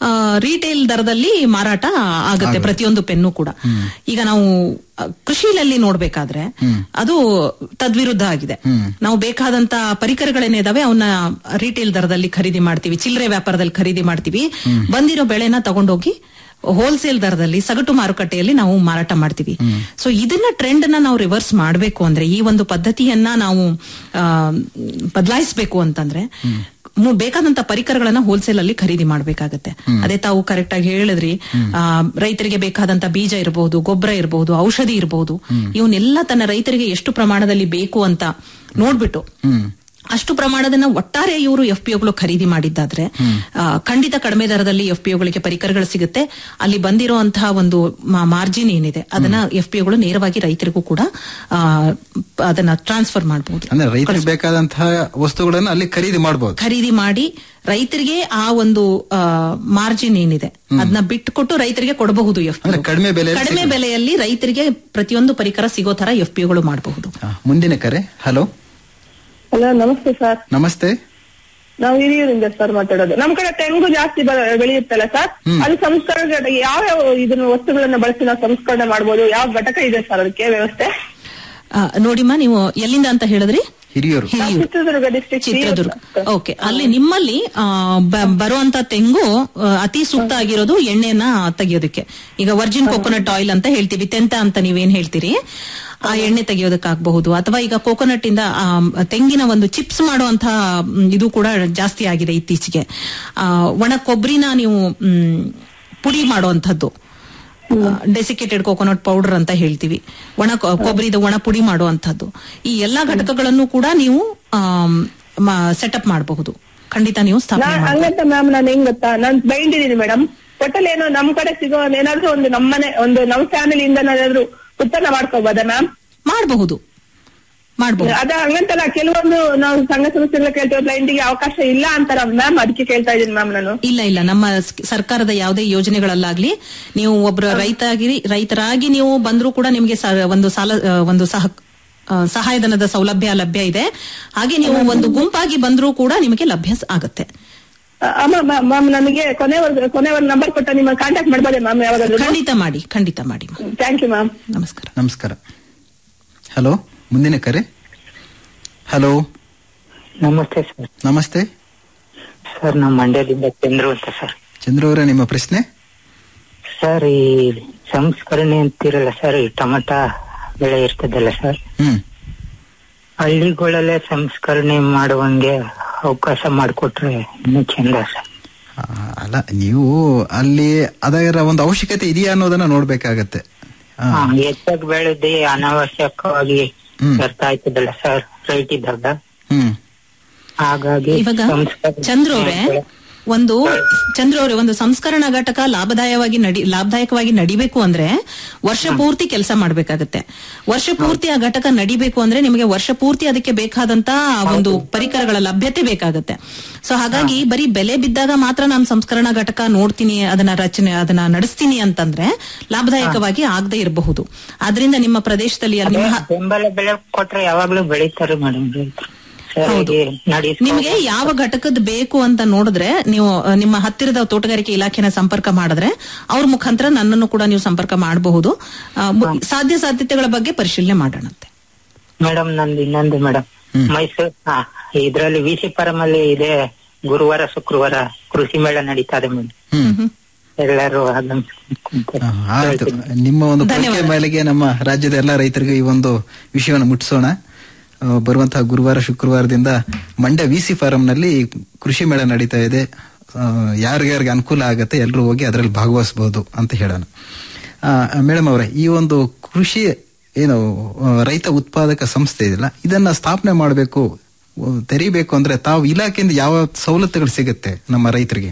ರಿಟೇಲ್ ದರದಲ್ಲಿ ಮಾರಾಟ ಆಗುತ್ತೆ ಪ್ರತಿಯೊಂದು ಪೆನ್ನು ಕೂಡ ಈಗ ನಾವು ಆ, ಕೃಷಿಯಲ್ಲಿ ನೋಡ್ಬೇಕಾದ್ರೆ ಅದು ತದ್ವಿರುದ್ಧ ಆಗಿದೆ ನಾವು ಬೇಕಾದಂತ ಪರಿಕರಗಳೇನಿದಾವೆ ಅವನ್ನ ರಿಟೇಲ್ ದರದಲ್ಲಿ ಖರೀದಿ ಮಾಡ್ತೀವಿ ಚಿಲ್ಲರೆ ವ್ಯಾಪಾರದಲ್ಲಿ ಖರೀದಿ ಮಾಡ್ತೀವಿ ಬಂದಿರೋ ಬೆಳೆನ ತಗೊಂಡೋಗಿ ಹೋಲ್ಸೇಲ್ ದರದಲ್ಲಿ ಸಗಟು ಮಾರುಕಟ್ಟೆಯಲ್ಲಿ ನಾವು ಮಾರಾಟ ಮಾಡ್ತೀವಿ ಸೊ ಇದನ್ನ ಟ್ರೆಂಡ್ ನ ನಾವು ರಿವರ್ಸ್ ಮಾಡಬೇಕು ಅಂದ್ರೆ ಈ ಒಂದು ಪದ್ಧತಿಯನ್ನ ನಾವು ಬದಲಾಯಿಸಬೇಕು ಅಂತಂದ್ರೆ ಮು- ಬೇಕಾದಂತ ಪರಿಕರಗಳನ್ನ ಹೋಲ್ಸೇಲ್ ಅಲ್ಲಿ ಖರೀದಿ ಮಾಡಬೇಕಾಗತ್ತೆ ಅದೇ ತಾವು ಕರೆಕ್ಟ್ ಆಗಿ ಹೇಳಿದ್ರಿ ಆ, ರೈತರಿಗೆ ಬೇಕಾದಂತ ಬೀಜ ಇರಬಹುದು ಗೊಬ್ಬರ ಇರಬಹುದು ಔಷಧಿ ಇರಬಹುದು ಇವನ್ನೆಲ್ಲ ತನ್ನ ರೈತರಿಗೆ ಎಷ್ಟು ಪ್ರಮಾಣದಲ್ಲಿ ಬೇಕು ಅಂತ ನೋಡ್ಬಿಟ್ಟು ಅಷ್ಟು ಪ್ರಮಾಣದನ್ನ ಒಟ್ಟಾರೆ ಇವರು ಎಫ್ ಪಿ ಒಗಳು ಖರೀದಿ ಮಾಡಿದ್ದಾದ್ರೆ ಆ, ಖಂಡಿತ ಕಡಿಮೆ ದರದಲ್ಲಿ ಎಫ್ ಪಿ ಒಗಳಿಗೆ ಪರಿಕರಗಳು ಸಿಗುತ್ತೆ ಅಲ್ಲಿ ಬಂದಿರುವಂತಹ ಒಂದು ಮಾರ್ಜಿನ್ ಏನಿದೆ ಅದನ್ನ ಎಫ್ ಪಿ ಒಗಳು ನೇರವಾಗಿ ರೈತರಿಗೂ ಕೂಡ ಆ, ಅದನ್ನ ಟ್ರಾನ್ಸ್ಫರ್ ಮಾಡಬಹುದು ಅಂದ್ರೆ ರೈತರಿಗೆ ಬೇಕಾದಂತಹ ವಸ್ತುಗಳನ್ನು ಅಲ್ಲಿ ಖರೀದಿ ಮಾಡಬಹುದು ಖರೀದಿ ಮಾಡಿ ರೈತರಿಗೆ ಆ ಒಂದು ಮಾರ್ಜಿನ್ ಏನಿದೆ ಅದನ್ನ ಬಿಟ್ಟುಕೊಟ್ಟು ರೈತರಿಗೆ ಕೊಡಬಹುದು ಎಫ್ ಅಂದ್ರೆ ಕಡಿಮೆ ಬೆಲೆಯಲ್ಲಿ ಕಡಿಮೆ ಬೆಲೆಯಲ್ಲಿ ರೈತರಿಗೆ ಪ್ರತಿಯೊಂದು ಪರಿಕರ ಸಿಗೋ ತರ ಎಫ್ ಪಿ ಒಗಳು ಮಾಡಬಹುದು ಮುಂದಿನ ಕರೆ ಹಲೋ ಹಲೋ ನಮಸ್ತೆ ಸರ್ ನಮಸ್ತೆ ನಾವು ಹಿರಿಯೂರಿಂದ ಸರ್ ಮಾತಾಡೋದು ನಮ್ ಕಡೆ ತೆಂಗು ಜಾಸ್ತಿ ಬ- ಬೆಳೆಯುತ್ತಲ್ಲ ಸರ್ ಅದು ಸಂಸ್ಕರಣೆ ಯಾವ ಯಾವ ಇದನ್ನ ವಸ್ತುಗಳನ್ನ ಬಳಸಿ ನಾವು ಸಂಸ್ಕರಣೆ ಮಾಡ್ಬೋದು ಯಾವ ಘಟಕ ಇದೆ ಸರ್ ಅದಕ್ಕೆ ವ್ಯವಸ್ಥೆ ಆ, ನೋಡಿಮ್ಮ ನೀವು ಎಲ್ಲಿಂದ ಅಂತ ಹೇಳಿದ್ರಿ ಹಿರಿಯೂರು ಹಿರಿಯೂರು ಚಿತ್ರದುರ್ಗ ಡಿಸ್ಟ್ರಿಕ್ಟ್ ಚಿತ್ರದುರ್ಗ ಓಕೆ ಅಲ್ಲಿ ನಿಮ್ಮಲ್ಲಿ ಆ, ಬ- ಬರುವಂತ ತೆಂಗು ಆ, ಅತಿ ಸೂಕ್ತ ಆಗಿರೋದು ಎಣ್ಣೆನ ತೆಗಿಯೋದಕ್ಕೆ ಈಗ ವರ್ಜಿನ್ ಕೋಕೋನಟ್ ಆಯಿಲ್ ಅಂತ ಹೇಳ್ತೀವಿ ತೆಂತ ಅಂತ ನೀವೇನ್ ಹೇಳ್ತೀರಿ ಆ ಎಣ್ಣೆ ತೆಗೆಯೋದಕ್ಕಾಗಬಹುದು ಅಥವಾ ಈಗ ಕೋಕೋನಟ್ ಇಂದ ಆ, ತೆಂಗಿನ ಒಂದು ಚಿಪ್ಸ್ ಮಾಡುವಂತ ಮ್, ಇದು ಕೂಡ ಜಾಸ್ತಿ ಆಗಿದೆ ಇತ್ತೀಚೆಗೆ ಆ, ಒಣ ಕೊಬ್ಬರಿನ ನೀವು ಮ್, ಪುಡಿ ಮಾಡುವಂತದ್ದು ಡೆಸಿಕೇಟೆಡ್ ಕೋಕೋನಟ್ ಪೌಡರ್ ಅಂತ ಹೇಳ್ತೀವಿ ಒಣ ಕೊ- ಕೊಬ್ಬರಿದ ಒಣ ಪುಡಿ ಮಾಡುವಂತದ್ದು ಈ ಎಲ್ಲಾ ಘಟಕಗಳನ್ನು ಕೂಡ ನೀವು ಸೆಟಪ್ ಮಾಡಬಹುದು ಖಂಡಿತ ನೀವು ಸ್ಥಾಪನೆ ನಾನ್ ಮಾಡಬಹುದು ಹಂಗಂತ ಮ್ಯಾಮ್ ನಾನು ಹೆಂಗ್ ಗೊತ್ತಾ ನಾನ್ ಬೈಂಡಿದ್ದೀನಿ ಮೇಡಮ್ ಒಟ್ಟಲ್ಲಿ ಏನೋ ನಮ್ ಕಡೆ ಸಿಗೋ ಏನಾದ್ರೂ ಒಂದು ನಮ್ಮನೆ ಒಂದು ನಮ್ ಫ್ಯಾಮಿಲಿಯಿಂದ ಏನಾದ್ರು ಉತ್ಪನ್ನ ಮಾಡ್ಕೋಬೋದಾ ಮ್ಯಾಮ್ ಮಾಡಬಹುದು ಮಾಡಬಹುದು ಅದ ಹಂಗಂತಲ್ಲ ಕೆಲವೊಂದು ನಾವು ಸಂಘ ಸಂಸ್ಥೆಗಳ ಕೇಳ್ತೀವಿ ಬ್ಲೈಂಡಿಗೆ ಅವಕಾಶ ಇಲ್ಲ ಅಂತಾರ ಮ್ಯಾಮ್ ಅದಕ್ಕೆ ಕೇಳ್ತಾ ಇದೀನಿ ಮ್ಯಾಮ್ ನಾನು ಇಲ್ಲ ಇಲ್ಲ ನಮ್ಮ ಸ್- ಸರ್ಕಾರದ ಯಾವುದೇ ಯೋಜನೆಗಳಲ್ಲಾಗ್ಲಿ ನೀವು ಒಬ್ಬರ ರೈತ ಆಗಿರಿ ರೈತರಾಗಿ ನೀವು ಬಂದ್ರೂ ಕೂಡ ನಿಮ್ಗೆ ಸ- ಒಂದು ಸಾಲ ಆ, ಒಂದು ಸಹ ಆ, ಸಹಾಯಧನದ ಸೌಲಭ್ಯ ಲಭ್ಯ ಇದೆ ಹಾಗೆ ನೀವು ಒಂದು ಗುಂಪಾಗಿ ಬಂದ್ರೂ ಕೂಡ ನಿಮಗೆ ಲಭ್ಯ ಸ- ಆಗುತ್ತೆ ಮ್ಯಾಮ್ ನನಗೆ ಕೊನೆವರೆಗೂ ಕೊನೆವರೆಗೂ ನಂಬರ್ ಕೊಟ್ಟ ನಿಮ್ಮ ಕಾಂಟ್ಯಾಕ್ಟ್ ಮಾಡ್ಬೋದೇ ಮ್ಯಾಮ್ ಯಾವಾಗಾದ್ರೂ ಖಂಡಿತ ಮಾಡಿ ಖಂಡಿತ ಮಾಡಿ ಥ್ಯಾಂಕ್ ಯು ಮ್ಯಾಮ್ ನಮಸ್ಕಾರ ನಮಸ್ಕಾರ ಹಲೋ ಮುಂದಿನ ಕರೆ ಹಲೋ ನಮಸ್ತೆ ಸರ್ ನಮಸ್ತೆ ಸರ್ ನಾವು ಮಂಡ್ಯದಿಂದ ಚಂದ್ರು ಅಂತ ಸರ್ ಚಂದ್ರ ಅವರೇ ನಿಮ್ಮ ಪ್ರಶ್ನೆ ಸರ್ ಈ ಸಂಸ್ಕರಣೆ ಅಂತಿರಲ್ಲ ಸರ್ ಈ ಟೊಮಟ ಬೆಳೆ ಇರ್ತದಲ್ಲ ಸರ್ ಹ್ಮ್ ಹಳ್ಳಿಗಳಲ್ಲೇ ಸಂಸ್ಕರಣೆ ಮಾಡುವಂಗೆ ಅವಕಾಶ ಮಾಡಿಕೊಟ್ರೆ ಇನ್ನೂ ಚಂದ ಸರ್ ಆ, ಅಲ್ಲ ನೀವು ಅಲ್ಲಿ ಅದರ ಒಂದು ಅವಶ್ಯಕತೆ ಇದೆಯಾ ಅನ್ನೋದನ್ನ ನೋಡ್ಬೇಕಾಗತ್ತೆ ಆ, ಹಾ, ಹೆಚ್ಚಾಗಿ ಬೆಳೆದಿ ಅನಾವಶ್ಯಕವಾಗಿ ಹ್ಮ್. ವ್ಯರ್ಥ ಆಯ್ತದಲ್ಲ ಸರ್ ರೈಟ್ ಇದ್ದಾಗ ಹ್ಮ್ ಹಾಗಾಗಿ ಇವಾಗ ಸಂಸ್ಕರಣೆ ಚಂದ್ರ ಅವರೇ ಒಂದು ಚಂದ್ರ ಅವರೇ ಒಂದು ಸಂಸ್ಕರಣಾ ಘಟಕ ಲಾಭದಾಯವಾಗಿ ನಡಿ ಲಾಭದಾಯಕವಾಗಿ ನಡಿಬೇಕು ಅಂದ್ರೆ ವರ್ಷ ಪೂರ್ತಿ ಕೆಲಸ ಮಾಡ್ಬೇಕಾಗತ್ತೆ ವರ್ಷ ಪೂರ್ತಿ ಆ ಘಟಕ ನಡಿಬೇಕು ಅಂದ್ರೆ ನಿಮಗೆ ವರ್ಷ ಪೂರ್ತಿ ಅದಕ್ಕೆ ಬೇಕಾದಂತ ಆ ಒಂದು ಪರಿಕರಗಳ ಲಭ್ಯತೆ ಬೇಕಾಗತ್ತೆ ಸೊ ಹಾಗಾಗಿ ಬರೀ ಬೆಲೆ ಬಿದ್ದಾಗ ಮಾತ್ರ ನಾನು ಸಂಸ್ಕರಣಾ ಘಟಕ ನೋಡ್ತೀನಿ ಅದನ್ನ ರಚನೆ ಅದನ್ನ ನಡೆಸ್ತೀನಿ ಅಂತಂದ್ರೆ ಲಾಭದಾಯಕವಾಗಿ ಆಗದೆ ಇರಬಹುದು ಆದ್ರಿಂದ ನಿಮ್ಮ ಪ್ರದೇಶದಲ್ಲಿ ಅಲ್ಲಿ ನಿಮ್ಮ ಹ- ಬೆಂಬಲ ಬೆಳೆ ಕೊಟ್ರೆ ಯಾವಾಗ್ಲೂ ಬೆಳೀತಾರೆ ಮೇಡಮ್ ರೈತರು ಸರ್ ಹೌದು. ಹೀಗೆ ನಡೆಸ್ಕೊಂಡು- ನಿಮಗೆ ಯಾವ ಘಟಕದ ಬೇಕು ಅಂತ ನೋಡಿದ್ರೆ ನೀವು ಅಹ್, ನಿಮ್ಮ ಹತ್ತಿರದ ತೋಟಗಾರಿಕೆ ಇಲಾಖೆನ ಸಂಪರ್ಕ ಮಾಡಿದ್ರೆ ಅವ್ರ ಮುಖಾಂತರ ನನ್ನನ್ನು ಕೂಡ ನೀವು ಸಂಪರ್ಕ ಮಾಡಬಹುದು ಅಹ್, ಮು- ಸಾಧ್ಯ ಸಾಧ್ಯತೆಗಳ ಬಗ್ಗೆ ಪರಿಶೀಲನೆ ಮಾಡೋಣಂತೆ ಮೇಡಮ್ ನಂದು ಇನ್ನೊಂದು ಮೇಡಮ್ ಮೈಸೂರು ಹಾ ಇದ್ರಲ್ಲಿ ವಿ ಸಿ ಅಲ್ಲಿ ಇದೆ ಗುರುವಾರ ಶುಕ್ರವಾರ ಕೃಷಿ ಮೇಳ ನಡೀತಾ ಇದೆ ಮೇಡಮ್ ಹ್ಮ್ ಎಲ್ಲರೂ ಆಗಮಿಸ್ಕೊಂತಾರೆ. ಆ, ಆಯ್ತು ನಿಮ್ಮ ಒಂದು ಕೋರಿಕೆ ಮೇಲೆಗೆ ನಮ್ಮ ರಾಜ್ಯದ ಎಲ್ಲಾ ರೈತರಿಗೆ ಈ ಒಂದು ವಿಷಯವನ್ನು ಮುಟ್ಟಿಸೋಣ ಆ, ಬರುವಂತಹ ಗುರುವಾರ ಶುಕ್ರವಾರದಿಂದ ಮಂಡ್ಯ ವಿ ಸಿ ನಲ್ಲಿ ಕೃಷಿ ಮೇಳ ನಡೀತಾ ಇದೆ ಆ, ಯಾರ್ಯಾರಿಗೆ ಅನುಕೂಲ ಆಗತ್ತೆ ಎಲ್ಲರೂ ಹೋಗಿ ಅದರಲ್ಲಿ ಭಾಗವಹಿಸಬಹುದು ಅಂತ ಹೇಳೋಣ ಮೇಡಮ್ ಅವರೇ ಈ ಒಂದು ಕೃಷಿ ಏನು ಆ, ರೈತ ಉತ್ಪಾದಕ ಸಂಸ್ಥೆ ಇದೆಯಲ್ಲ ಇದನ್ನ ಸ್ಥಾಪನೆ ಮಾಡಬೇಕು ತೆರಿಬೇಕು ಅಂದ್ರೆ ತಾವು ಇಲಾಖೆಯಿಂದ ಯಾವ ಸವಲತ್ತುಗಳು ಸಿಗುತ್ತೆ ನಮ್ಮ ರೈತರಿಗೆ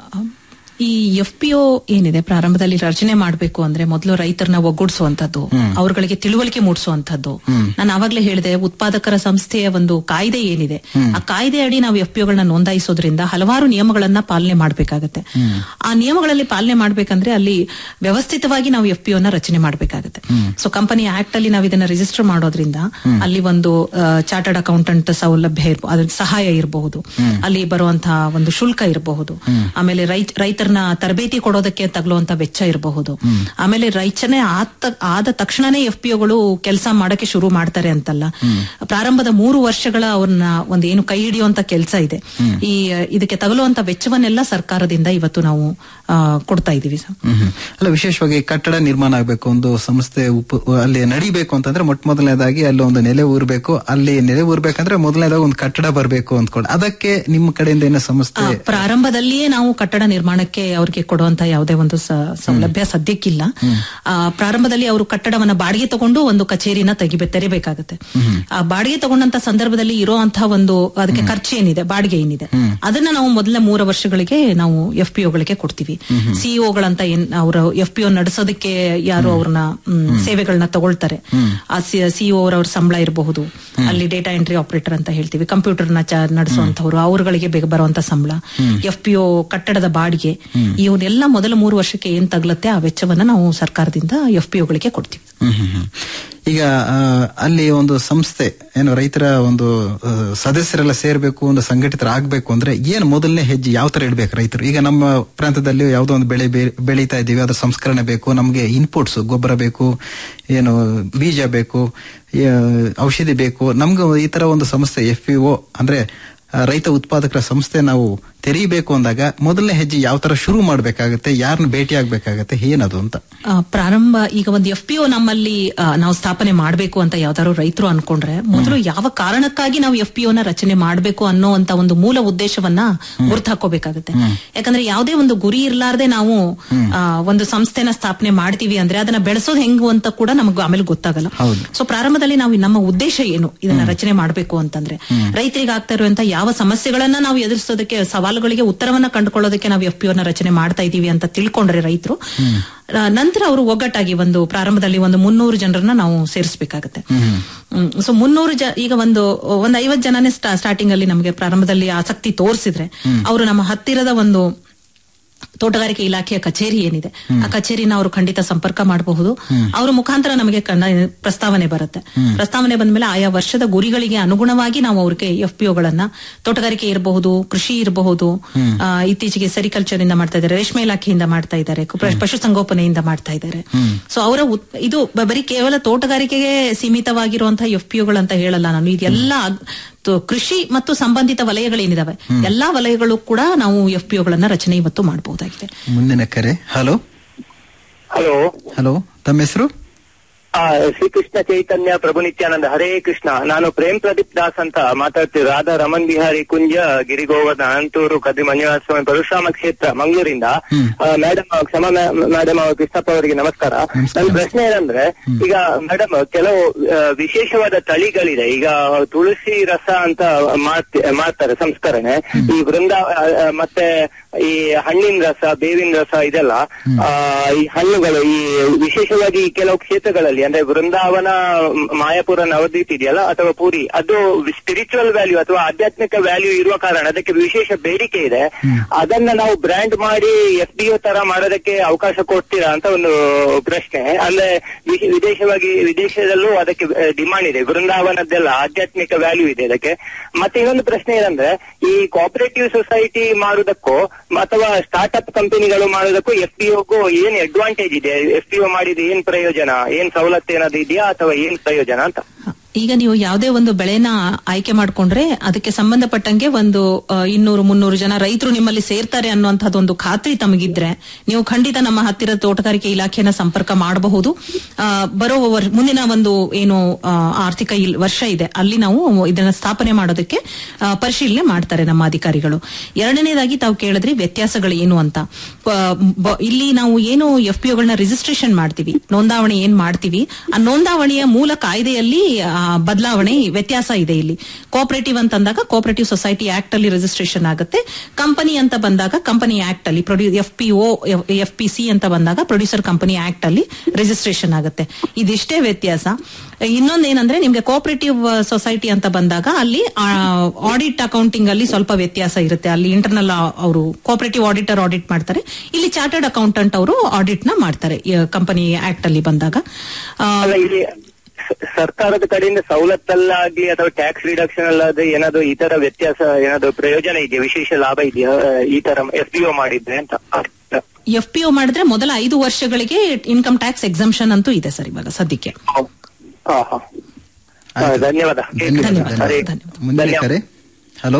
ಈ ಎಫ್ ಪಿ ಒ ಏನಿದೆ ಪ್ರಾರಂಭದಲ್ಲಿ ರಚನೆ ಮಾಡಬೇಕು ಅಂದ್ರೆ ಮೊದಲು ರೈತರನ್ನ ಒಗ್ಗೂಡಿಸುವಂತದ್ದು ಅವರುಗಳಿಗೆ ತಿಳುವಳಿಕೆ ಮೂಡಿಸುವಂತದ್ದು ನಾನು ಆವಾಗಲೇ ಹೇಳಿದೆ ಉತ್ಪಾದಕರ ಸಂಸ್ಥೆಯ ಒಂದು ಕಾಯ್ದೆ ಏನಿದೆ ಆ ಕಾಯ್ದೆ ಅಡಿ ನಾವು ಎಫ್ ಪಿ ಒಗಳನ್ನ ನೋಂದಾಯಿಸೋದ್ರಿಂದ ಹಲವಾರು ನಿಯಮಗಳನ್ನ ಪಾಲನೆ ಮಾಡಬೇಕಾಗತ್ತೆ ಆ ನಿಯಮಗಳಲ್ಲಿ ಪಾಲನೆ ಮಾಡ್ಬೇಕಂದ್ರೆ ಅಲ್ಲಿ ವ್ಯವಸ್ಥಿತವಾಗಿ ನಾವು ಎಫ್ ಪಿ ಒನ ರಚನೆ ಮಾಡಬೇಕಾಗತ್ತೆ ಸೊ ಕಂಪನಿ ಆಕ್ಟ್ ಅಲ್ಲಿ ನಾವು ಇದನ್ನ ರಿಜಿಸ್ಟರ್ ಮಾಡೋದ್ರಿಂದ ಅಲ್ಲಿ ಒಂದು ಚಾರ್ಟರ್ಡ್ ಅಕೌಂಟೆಂಟ್ ಸೌಲಭ್ಯ ಇರ್ಬೋದು ಅದ್ರ ಸಹಾಯ ಇರಬಹುದು ಅಲ್ಲಿ ಬರುವಂತಹ ಒಂದು ಶುಲ್ಕ ಇರಬಹುದು ಆಮೇಲೆ ರೈತ ರೈತರನ್ನ ತರಬೇತಿ ಕೊಡೋದಕ್ಕೆ ತಗಲುವಂತ ವೆಚ್ಚ ಇರಬಹುದು ಆಮೇಲೆ ರೈತನೇ ಆದ ಆದ ತಕ್ಷಣನೇ ಎಫ್ ಪಿ ಒಗಳು ಕೆಲಸ ಮಾಡಕ್ಕೆ ಶುರು ಮಾಡ್ತಾರೆ ಅಂತಲ್ಲ ಪ್ರಾರಂಭದ ಮೂರು ವರ್ಷಗಳ ಅವ್ರನ್ನ ಒಂದು ಏನು ಕೈ ಹಿಡಿಯುವಂತ ಕೆಲಸ ಇದೆ ಈ ಇದಕ್ಕೆ ತಗಲುವಂತ ವೆಚ್ಚವನ್ನೆಲ್ಲ ಸರ್ಕಾರದಿಂದ ಇವತ್ತು ನಾವು ಆ, ಕೊಡ್ತಾ ಇದೀವಿ ಸರ್ ಹ್ಮ್ ಹ್ಮ್. ಅಲ್ಲ ವಿಶೇಷವಾಗಿ ಕಟ್ಟಡ ನಿರ್ಮಾಣ ಆಗಬೇಕು ಒಂದು ಸಂಸ್ಥೆ ಉಪ ಅಲ್ಲಿ ನಡಿಬೇಕು ಅಂತಂದ್ರೆ ಮೊಟ್ಟ ಮೊದಲನೇದಾಗಿ ಅಲ್ಲಿ ಒಂದು ನೆಲೆ ಊರ್ಬೇಕು ಅಲ್ಲಿ ನೆಲೆ ಊರ್ಬೇಕಂದ್ರೆ ಮೊದಲನೇದಾಗಿ ಒಂದು ಕಟ್ಟಡ ಬರಬೇಕು ಅಂದ್ಕೊಂಡು ಅದಕ್ಕೆ ನಿಮ್ಮ ಕಡೆಯಿಂದ ಏನೋ ಸಂಸ್ಥೆ ಆ, ಪ್ರಾರಂಭದಲ್ಲಿಯೇ ನಾವು ಕಟ್ಟಡ ನಿರ್ಮಾಣಕ್ಕೆ ಅವ್ರಿಗೆ ಕೊಡುವಂತ ಯಾವುದೇ ಒಂದು ಸ- ಸೌಲಭ್ಯ ಸದ್ಯಕ್ಕಿಲ್ಲ ಆ, ಪ್ರಾರಂಭದಲ್ಲಿ ಅವರು ಕಟ್ಟಡವನ್ನ ಬಾಡಿಗೆ ತಗೊಂಡು ಒಂದು ಕಚೇರಿನ ತೆಗಿಬೆ ತೆರಿಬೇಕಾಗತ್ತೆ ಆ ಬಾಡಿಗೆ ತಗೊಂಡಂತ ಸಂದರ್ಭದಲ್ಲಿ ಇರುವಂತಹ ಒಂದು ಅದಕ್ಕೆ ಖರ್ಚು ಏನಿದೆ ಬಾಡಿಗೆ ಏನಿದೆ ಅದನ್ನ ನಾವು ಮೊದಲ ಮೂರು ವರ್ಷಗಳಿಗೆ ನಾವು ಎಫ್ ಪಿ ಒಗಳಿಗೆ ಕೊಡ್ತೀವಿ ಸಿಇಒಗಳಂತ ಏನ್ ಅವರು ಎಫ್ ಪಿ ಒ ನಡೆಸೋದಕ್ಕೆ ಯಾರು ಅವ್ರನ್ನ ಮ್, ಸೇವೆಗಳನ್ನ ತಗೊಳ್ತಾರೆ ಆ ಸಿಇಒ ಅವ್ರ ಸಂಬಳ ಇರಬಹುದು ಅಲ್ಲಿ ಡೇಟಾ ಎಂಟ್ರಿ ಆಪರೇಟರ್ ಅಂತ ಹೇಳ್ತೀವಿ ಕಂಪ್ಯೂಟರ್ ನ ಚ- ನಡೆಸುವಂತವ್ರು ಅವರುಗಳಿಗೆ ಬೇಗ ಬರುವಂತ ಸಂಬಳ ಎಫ್ ಪಿ ಒ ಕಟ್ಟಡದ ಬಾಡಿಗೆ ಇವನ್ನೆಲ್ಲ ಮೊದಲ ಮೂರು ವರ್ಷಕ್ಕೆ ಏನ್ ತಗಲತ್ತೆ ಆ ವೆಚ್ಚವನ್ನ ನಾವು ಸರ್ಕಾರದಿಂದ ಎಫ್ ಪಿ ಒಗಳಿಗೆ ಕೊಡ್ತೀವಿ ಹ್ಮ್ ಹ್ಮ್ ಹ್ಮ್. ಈಗ ಆ, ಅಲ್ಲಿ ಒಂದು ಸಂಸ್ಥೆ ಏನು ರೈತರ ಒಂದು ಆ, ಸದಸ್ಯರೆಲ್ಲ ಸೇರ್ಬೇಕು ಒಂದು ಸಂಘಟಿತರಾಗಬೇಕು ಅಂದ್ರೆ ಏನು ಮೊದಲನೇ ಹೆಜ್ಜೆ ಯಾವ ತರ ಇಡ್ಬೇಕು ರೈತರು ಈಗ ನಮ್ಮ ಪ್ರಾಂತದಲ್ಲಿ ಯಾವುದೋ ಒಂದು ಬೆಳೆ ಬೆ- ಬೆಳೀತಾ ಇದ್ದೀವಿ ಅದ್ರ ಸಂಸ್ಕರಣೆ ಬೇಕು ನಮಗೆ ಇನ್ಪುಟ್ಸ್ ಗೊಬ್ಬರ ಬೇಕು ಏನು ಬೀಜ ಬೇಕು ಆ, ಔಷಧಿ ಬೇಕು ನಮ್ಗೆ ಈ ತರ ಒಂದು ಸಂಸ್ಥೆ ಎಫ್ ಅಂದ್ರೆ ಆ, ರೈತ ಉತ್ಪಾದಕರ ಸಂಸ್ಥೆ ನಾವು ತೆರೀಬೇಕು ಅಂದಾಗ ಮೊದಲನೇ ಹೆಜ್ಜೆ ಯಾವ ತರ ಶುರು ಮಾಡ್ಬೇಕಾಗತ್ತೆ ಯಾರನ್ನ ಭೇಟಿ ಆಗ್ಬೇಕಾಗತ್ತೆ ಏನದು ಅಂತ ಆ, ಪ್ರಾರಂಭ ಈಗ ಒಂದು ಎಫ್ ಪಿ ಒ ನಮ್ಮಲ್ಲಿ ಆ, ನಾವು ಸ್ಥಾಪನೆ ಮಾಡಬೇಕು ಅಂತ ಯಾವ್ದಾದ್ರು ರೈತರು ಅನ್ಕೊಂಡ್ರೆ ಮೊದಲು ಯಾವ ಕಾರಣಕ್ಕಾಗಿ ನಾವು ಎಫ್ ಪಿ ಒನ ರಚನೆ ಮಾಡಬೇಕು ಅನ್ನೋಂತ ಒಂದು ಮೂಲ ಉದ್ದೇಶವನ್ನ ಗುರ್ತು ಹಾಕೋಬೇಕಾಗುತ್ತೆ ಯಾಕಂದ್ರೆ ಯಾವುದೇ ಒಂದು ಗುರಿ ಇರ್ಲಾರ್ದೆ ನಾವು ಆ, ಒಂದು ಸಂಸ್ಥೆನ ಸ್ಥಾಪನೆ ಮಾಡ್ತೀವಿ ಅಂದ್ರೆ ಅದನ್ನ ಬೆಳೆಸೋದು ಹೆಂಗು ಅಂತ ಕೂಡ ನಮಗೆ ಆಮೇಲೆ ಗೊತ್ತಾಗಲ್ಲ ಸೊ ಪ್ರಾರಂಭದಲ್ಲಿ ನಾವು ನಮ್ಮ ಉದ್ದೇಶ ಏನು ಇದನ್ನ ರಚನೆ ಮಾಡಬೇಕು ಅಂತಂದ್ರೆ ರೈತರಿಗೆ ಆಗ್ತಾ ಇರುವಂತ ಯಾವ ಸಮಸ್ಯೆಗಳನ್ನ ನಾವು ಎದುರಿಸೋದಕ್ಕೆ ಸವಾಲುಗಳಿಗೆ ಉತ್ತರವನ್ನ ಕಂಡುಕೊಳ್ಳೋದಕ್ಕೆ ನಾವು ಎಫ್ ಪಿ ಒನ ರಚನೆ ಮಾಡ್ತಾ ಇದೀವಿ ಅಂತ ತಿಳ್ಕೊಂಡ್ರೆ ರೈತರು ಆ, ನಂತರ ಅವರು ಒಗ್ಗಟ್ಟಾಗಿ ಒಂದು ಪ್ರಾರಂಭದಲ್ಲಿ ಒಂದು ಮುನ್ನೂರು ಜನರನ್ನ ನಾವು ಸೇರಿಸಬೇಕಾಗತ್ತೆ ಸೊ ಮುನ್ನೂರು ಜ ಈಗ ಒಂದು ಒಂದು ಐವತ್ ಜನನೇ ಸ್ಟಾರ್ಟಿಂಗ್ ಅಲ್ಲಿ ನಮಗೆ ಪ್ರಾರಂಭದಲ್ಲಿ ಆಸಕ್ತಿ ತೋರಿಸಿದ್ರೆ ಅವರು ನಮ್ಮ ಹತ್ತಿರದ ಒಂದು ತೋಟಗಾರಿಕೆ ಇಲಾಖೆಯ ಕಚೇರಿ ಏನಿದೆ ಆ ಕಚೇರಿನ ಅವರು ಖಂಡಿತ ಸಂಪರ್ಕ ಮಾಡಬಹುದು ಅವರ ಮುಖಾಂತರ ನಮಗೆ ಕನ್ನ- ಪ್ರಸ್ತಾವನೆ ಬರುತ್ತೆ ಪ್ರಸ್ತಾವನೆ ಬಂದ್ಮೇಲೆ ಆಯಾ ವರ್ಷದ ಗುರಿಗಳಿಗೆ ಅನುಗುಣವಾಗಿ ನಾವು ಅವ್ರಿಗೆ ಎಫ್ ಪಿ ಗಳನ್ನ ತೋಟಗಾರಿಕೆ ಇರಬಹುದು ಕೃಷಿ ಇರಬಹುದು ಆ, ಇತ್ತೀಚೆಗೆ ಸೆರಿಕಲ್ಚರ್ ಇಂದ ಮಾಡ್ತಾ ಇದ್ದಾರೆ ರೇಷ್ಮೆ ಇಲಾಖೆಯಿಂದ ಮಾಡ್ತಾ ಇದ್ದಾರೆ ಕು- ಪಶುಸಂಗೋಪನೆಯಿಂದ ಮಾಡ್ತಾ ಇದ್ದಾರೆ ಸೊ ಅವರ ಉತ್- ಇದು ಬ- ಬರೀ ಕೇವಲ ತೋಟಗಾರಿಕೆಗೆ ಸೀಮಿತವಾಗಿರುವಂತಹ ಎಫ್ ಪಿ ಅಂತ ಹೇಳಲ್ಲ ನಾನು ಇದೆಲ್ಲ ಅಗ್- ತು- ಕೃಷಿ ಮತ್ತು ಸಂಬಂಧಿತ ವಲಯಗಳೇನಿದಾವೆ ಎಲ್ಲಾ ವಲಯಗಳು ಕೂಡ ನಾವು ಎಫ್ ಪಿ ಗಳನ್ನ ರಚನೆ ಇವತ್ತು ಮಾಡಬಹುದಾಗಿದೆ ಮುಂದಿನ ಕರೆ ಹಲೋ ಹಲೋ ಹಲೋ ತಮ್ಮ ಹೆಸರು ಆ, ಶ್ರೀಕೃಷ್ಣ ಚೈತನ್ಯ ಪ್ರಭು ನಿತ್ಯಾನಂದ ಹರೇ ಕೃಷ್ಣ ನಾನು ಪ್ರೇಮ್ ಪ್ರದೀಪ್ ದಾಸ್ ಅಂತ ಮಾತಾಡ್ತೀವಿ ರಾಧಾ ರಮನ್ ಬಿಹಾರಿ ಕುಂಜ ಗಿರಿಗೋವರ್ಧನ ಅನಂತೂರು ಕದ್ರಿ ಮಂಜುನಾಥ ಸ್ವಾಮಿ ಪರಶುರಾಮ ಕ್ಷೇತ್ರ ಮಂಗಳೂರಿಂದ ಮೇಡಮ್ ಕ್ಷಮ ಮೇಡಮ್ ಕೃಷ್ಣಪ್ಪ ಅವರಿಗೆ ನಮಸ್ಕಾರ ನನ್ನ ಪ್ರಶ್ನೆ ಏನಂದ್ರೆ ಈಗ ಮೇಡಮ್ ಕೆಲವು ಆ, ವಿಶೇಷವಾದ ತಳಿಗಳಿದೆ ಈಗ ತುಳಸಿ ರಸ ಅಂತ ಮಾಡ್ತಿ- ಮಾಡ್ತಾರೆ ಸಂಸ್ಕರಣೆ ಈ ವೃಂದ ಆ, ಆ, ಮತ್ತೆ ಈ ಹಣ್ಣಿನ ರಸ ಬೇವಿನ ರಸ ಇದೆಲ್ಲ ಆ, ಈ ಹಣ್ಣುಗಳು ಈ ವಿಶೇಷವಾಗಿ ಈ ಕೆಲವು ಕ್ಷೇತ್ರಗಳಲ್ಲಿ ಅಂದ್ರೆ ವೃಂದಾವನ ಮ್, ಮಾಯಾಪುರ ನವದ್ವೀಪ್ ಇದೆಯಲ್ಲ ಅಥವಾ ಪೂರಿ ಅದು ಸ್ಪಿರಿಚುವಲ್ ವ್ಯಾಲ್ಯೂ ಅಥವಾ ಆಧ್ಯಾತ್ಮಿಕ ವ್ಯಾಲ್ಯೂ ಇರುವ ಕಾರಣ ಅದಕ್ಕೆ ವಿಶೇಷ ಬೇಡಿಕೆ ಇದೆ ಅದನ್ನ ನಾವು ಬ್ರ್ಯಾಂಡ್ ಮಾಡಿ ಎಫ್ ಡಿ ತರ ಮಾಡೋದಕ್ಕೆ ಅವಕಾಶ ಕೊಡ್ತೀರಾ ಅಂತ ಒಂದು ಪ್ರಶ್ನೆ ಅಂದ್ರೆ ವಿ- ವಿದೇಶವಾಗಿ ವಿದೇಶದಲ್ಲೂ ಅದಕ್ಕೆ ಡಿಮಾಂಡ್ ಇದೆ ವೃಂದಾವನದ್ದೆಲ್ಲ ಆಧ್ಯಾತ್ಮಿಕ ವ್ಯಾಲ್ಯೂ ಇದೆ ಅದಕ್ಕೆ ಮತ್ತೆ ಇನ್ನೊಂದು ಪ್ರಶ್ನೆ ಏನಂದ್ರೆ ಈ ಕೋಆಪರೇಟಿವ್ ಸೊಸೈಟಿ ಮಾಡುವುದಕ್ಕೂ ಅಥವಾ ಸ್ಟಾರ್ಟ್ಅಪ್ ಕಂಪನಿಗಳು ಮಾಡೋದಕ್ಕೂ ಎಫ್ ಪಿ ಒಗೂ ಏನ್ ಅಡ್ವಾಂಟೇಜ್ ಇದೆ ಎಫ್ ಪಿ ಒ ಮಾಡಿದ ಏನ್ ಪ್ರಯೋಜನ ಏನ್ ಸವಲತ್ತು ಏನಾದ್ರು ಇದೆಯಾ ಅಥವಾ ಏನ್ ಪ್ರಯೋಜನ ಅಂತ ಈಗ ನೀವು ಯಾವುದೇ ಒಂದು ಬೆಳೆನ ಆಯ್ಕೆ ಮಾಡ್ಕೊಂಡ್ರೆ ಅದಕ್ಕೆ ಸಂಬಂಧಪಟ್ಟಂಗೆ ಒಂದು ಆ, ಇನ್ನೂರು ಮುನ್ನೂರು ಜನ ರೈತರು ನಿಮ್ಮಲ್ಲಿ ಸೇರ್ತಾರೆ ಅನ್ನುವಂಥದ್ದೊಂದು ಖಾತ್ರಿ ತಮಗಿದ್ರೆ ನೀವು ಖಂಡಿತ ನಮ್ಮ ಹತ್ತಿರದ ತೋಟಗಾರಿಕೆ ಇಲಾಖೆನ ಸಂಪರ್ಕ ಮಾಡಬಹುದು ಆ, ಬರೋ ವರ್- ಮುಂದಿನ ಒಂದು ಏನು ಆ, ಆರ್ಥಿಕ ಇಲ್- ವರ್ಷ ಇದೆ ಅಲ್ಲಿ ನಾವು ಇದನ್ನ ಸ್ಥಾಪನೆ ಮಾಡೋದಕ್ಕೆ ಆ, ಪರಿಶೀಲನೆ ಮಾಡ್ತಾರೆ ನಮ್ಮ ಅಧಿಕಾರಿಗಳು ಎರಡನೇದಾಗಿ ತಾವು ಕೇಳಿದ್ರಿ ವ್ಯತ್ಯಾಸಗಳು ಏನು ಅಂತ ಪ- ಬ- ಇಲ್ಲಿ ನಾವು ಏನು ಎಫ್ ಪಿ ಒಗಳನ್ನ ರಿಜಿಸ್ಟ್ರೇಷನ್ ಮಾಡ್ತೀವಿ ನೋಂದಾವಣಿ ಏನ್ ಮಾಡ್ತೀವಿ ಆ ನೋಂದಾವಣಿಯ ಮೂಲ ಕಾಯ್ದೆಯಲ್ಲಿ ಆ, ಬದಲಾವಣೆ ವ್ಯತ್ಯಾಸ ಇದೆ ಇಲ್ಲಿ ಕೋಆಪರೇಟಿವ್ ಅಂತಂದಾಗ ಕೋಆಪರೇಟಿವ್ ಸೊಸೈಟಿ ಆಕ್ಟ್ ಅಲ್ಲಿ ರಿಜಿಸ್ಟ್ರೇಷನ್ ಆಗುತ್ತೆ ಕಂಪನಿ ಅಂತ ಬಂದಾಗ ಕಂಪನಿ ಆಕ್ಟ್ ಅಲ್ಲಿ ಪ್ರೊಡ್ಯೂ F P O F P C ಅಂತ ಬಂದಾಗ ಪ್ರೊಡ್ಯೂಸರ್ ಕಂಪನಿ ಆಕ್ಟ್ ಅಲ್ಲಿ ರಿಜಿಸ್ಟ್ರೇಷನ್ ಆಗುತ್ತೆ ಇದಿಷ್ಟೇ ವ್ಯತ್ಯಾಸ ಇನ್ನೊಂದೇನಂದ್ರೆ ನಿಮ್ಗೆ ಕೋಆಪರೇಟಿವ್ ಸೊಸೈಟಿ ಅಂತ ಬಂದಾಗ ಅಲ್ಲಿ ಆಡಿಟ್ ಅಕೌಂಟಿಂಗ್ ಅಲ್ಲಿ ಸ್ವಲ್ಪ ವ್ಯತ್ಯಾಸ ಇರುತ್ತೆ ಅಲ್ಲಿ ಇಂಟರ್ನಲ್ ಅವರು ಕೋಆಪರೇಟಿವ್ ಆಡಿಟರ್ ಆಡಿಟ್ ಮಾಡ್ತಾರೆ ಇಲ್ಲಿ ಚಾರ್ಟರ್ಡ್ ಅಕೌಂಟೆಂಟ್ ಅವರು ಆಡಿಟ್ ನ ಮಾಡ್ತಾರೆ ಕಂಪನಿ ಆಕ್ಟ್ ಅಲ್ಲಿ ಬಂದಾಗ ಆ, ಅಲ್ಲ ಇಲ್ಲಿ ಸ- ಸರ್ಕಾರದ ಕಡೆಯಿಂದ ಸವಲತ್ತಲ್ಲಾಗ್ಲಿ ಅಥವಾ ಟ್ಯಾಕ್ಸ್ ರಿಡಕ್ಷನ್ ಅಲ್ಲಾದ್ರೆ ಏನಾದ್ರು ಈ ತರ ವ್ಯತ್ಯಾಸ ಏನಾದ್ರು ಪ್ರಯೋಜನ ಇದೆಯಾ ವಿಶೇಷ ಲಾಭ ಇದೆಯಾ ಆ, ಈ ತರ ಎಫ್ ಪಿ ಒ ಮಾಡಿದ್ರೆ ಅಂತ ಎಫ್ ಪಿ ಒ ಮಾಡಿದ್ರೆ ಮೊದಲ ಐದು ವರ್ಷಗಳಿಗೆ ಇನ್ಕಮ್ ಟ್ಯಾಕ್ಸ್ ಎಕ್ಸಂಪ್ಷನ್ ಅಂತೂ ಇದೆ ಸರ್ ಇವಾಗ ಸದ್ಯಕ್ಕೆ ಹಾ ಹಾ ಹಾ, ಧನ್ಯವಾದ ಧನ್ಯವಾದ ಹರೇ ಧನ್ಯವಾದ. ಮುಂದಿನ ಕರೆ ಹಲೋ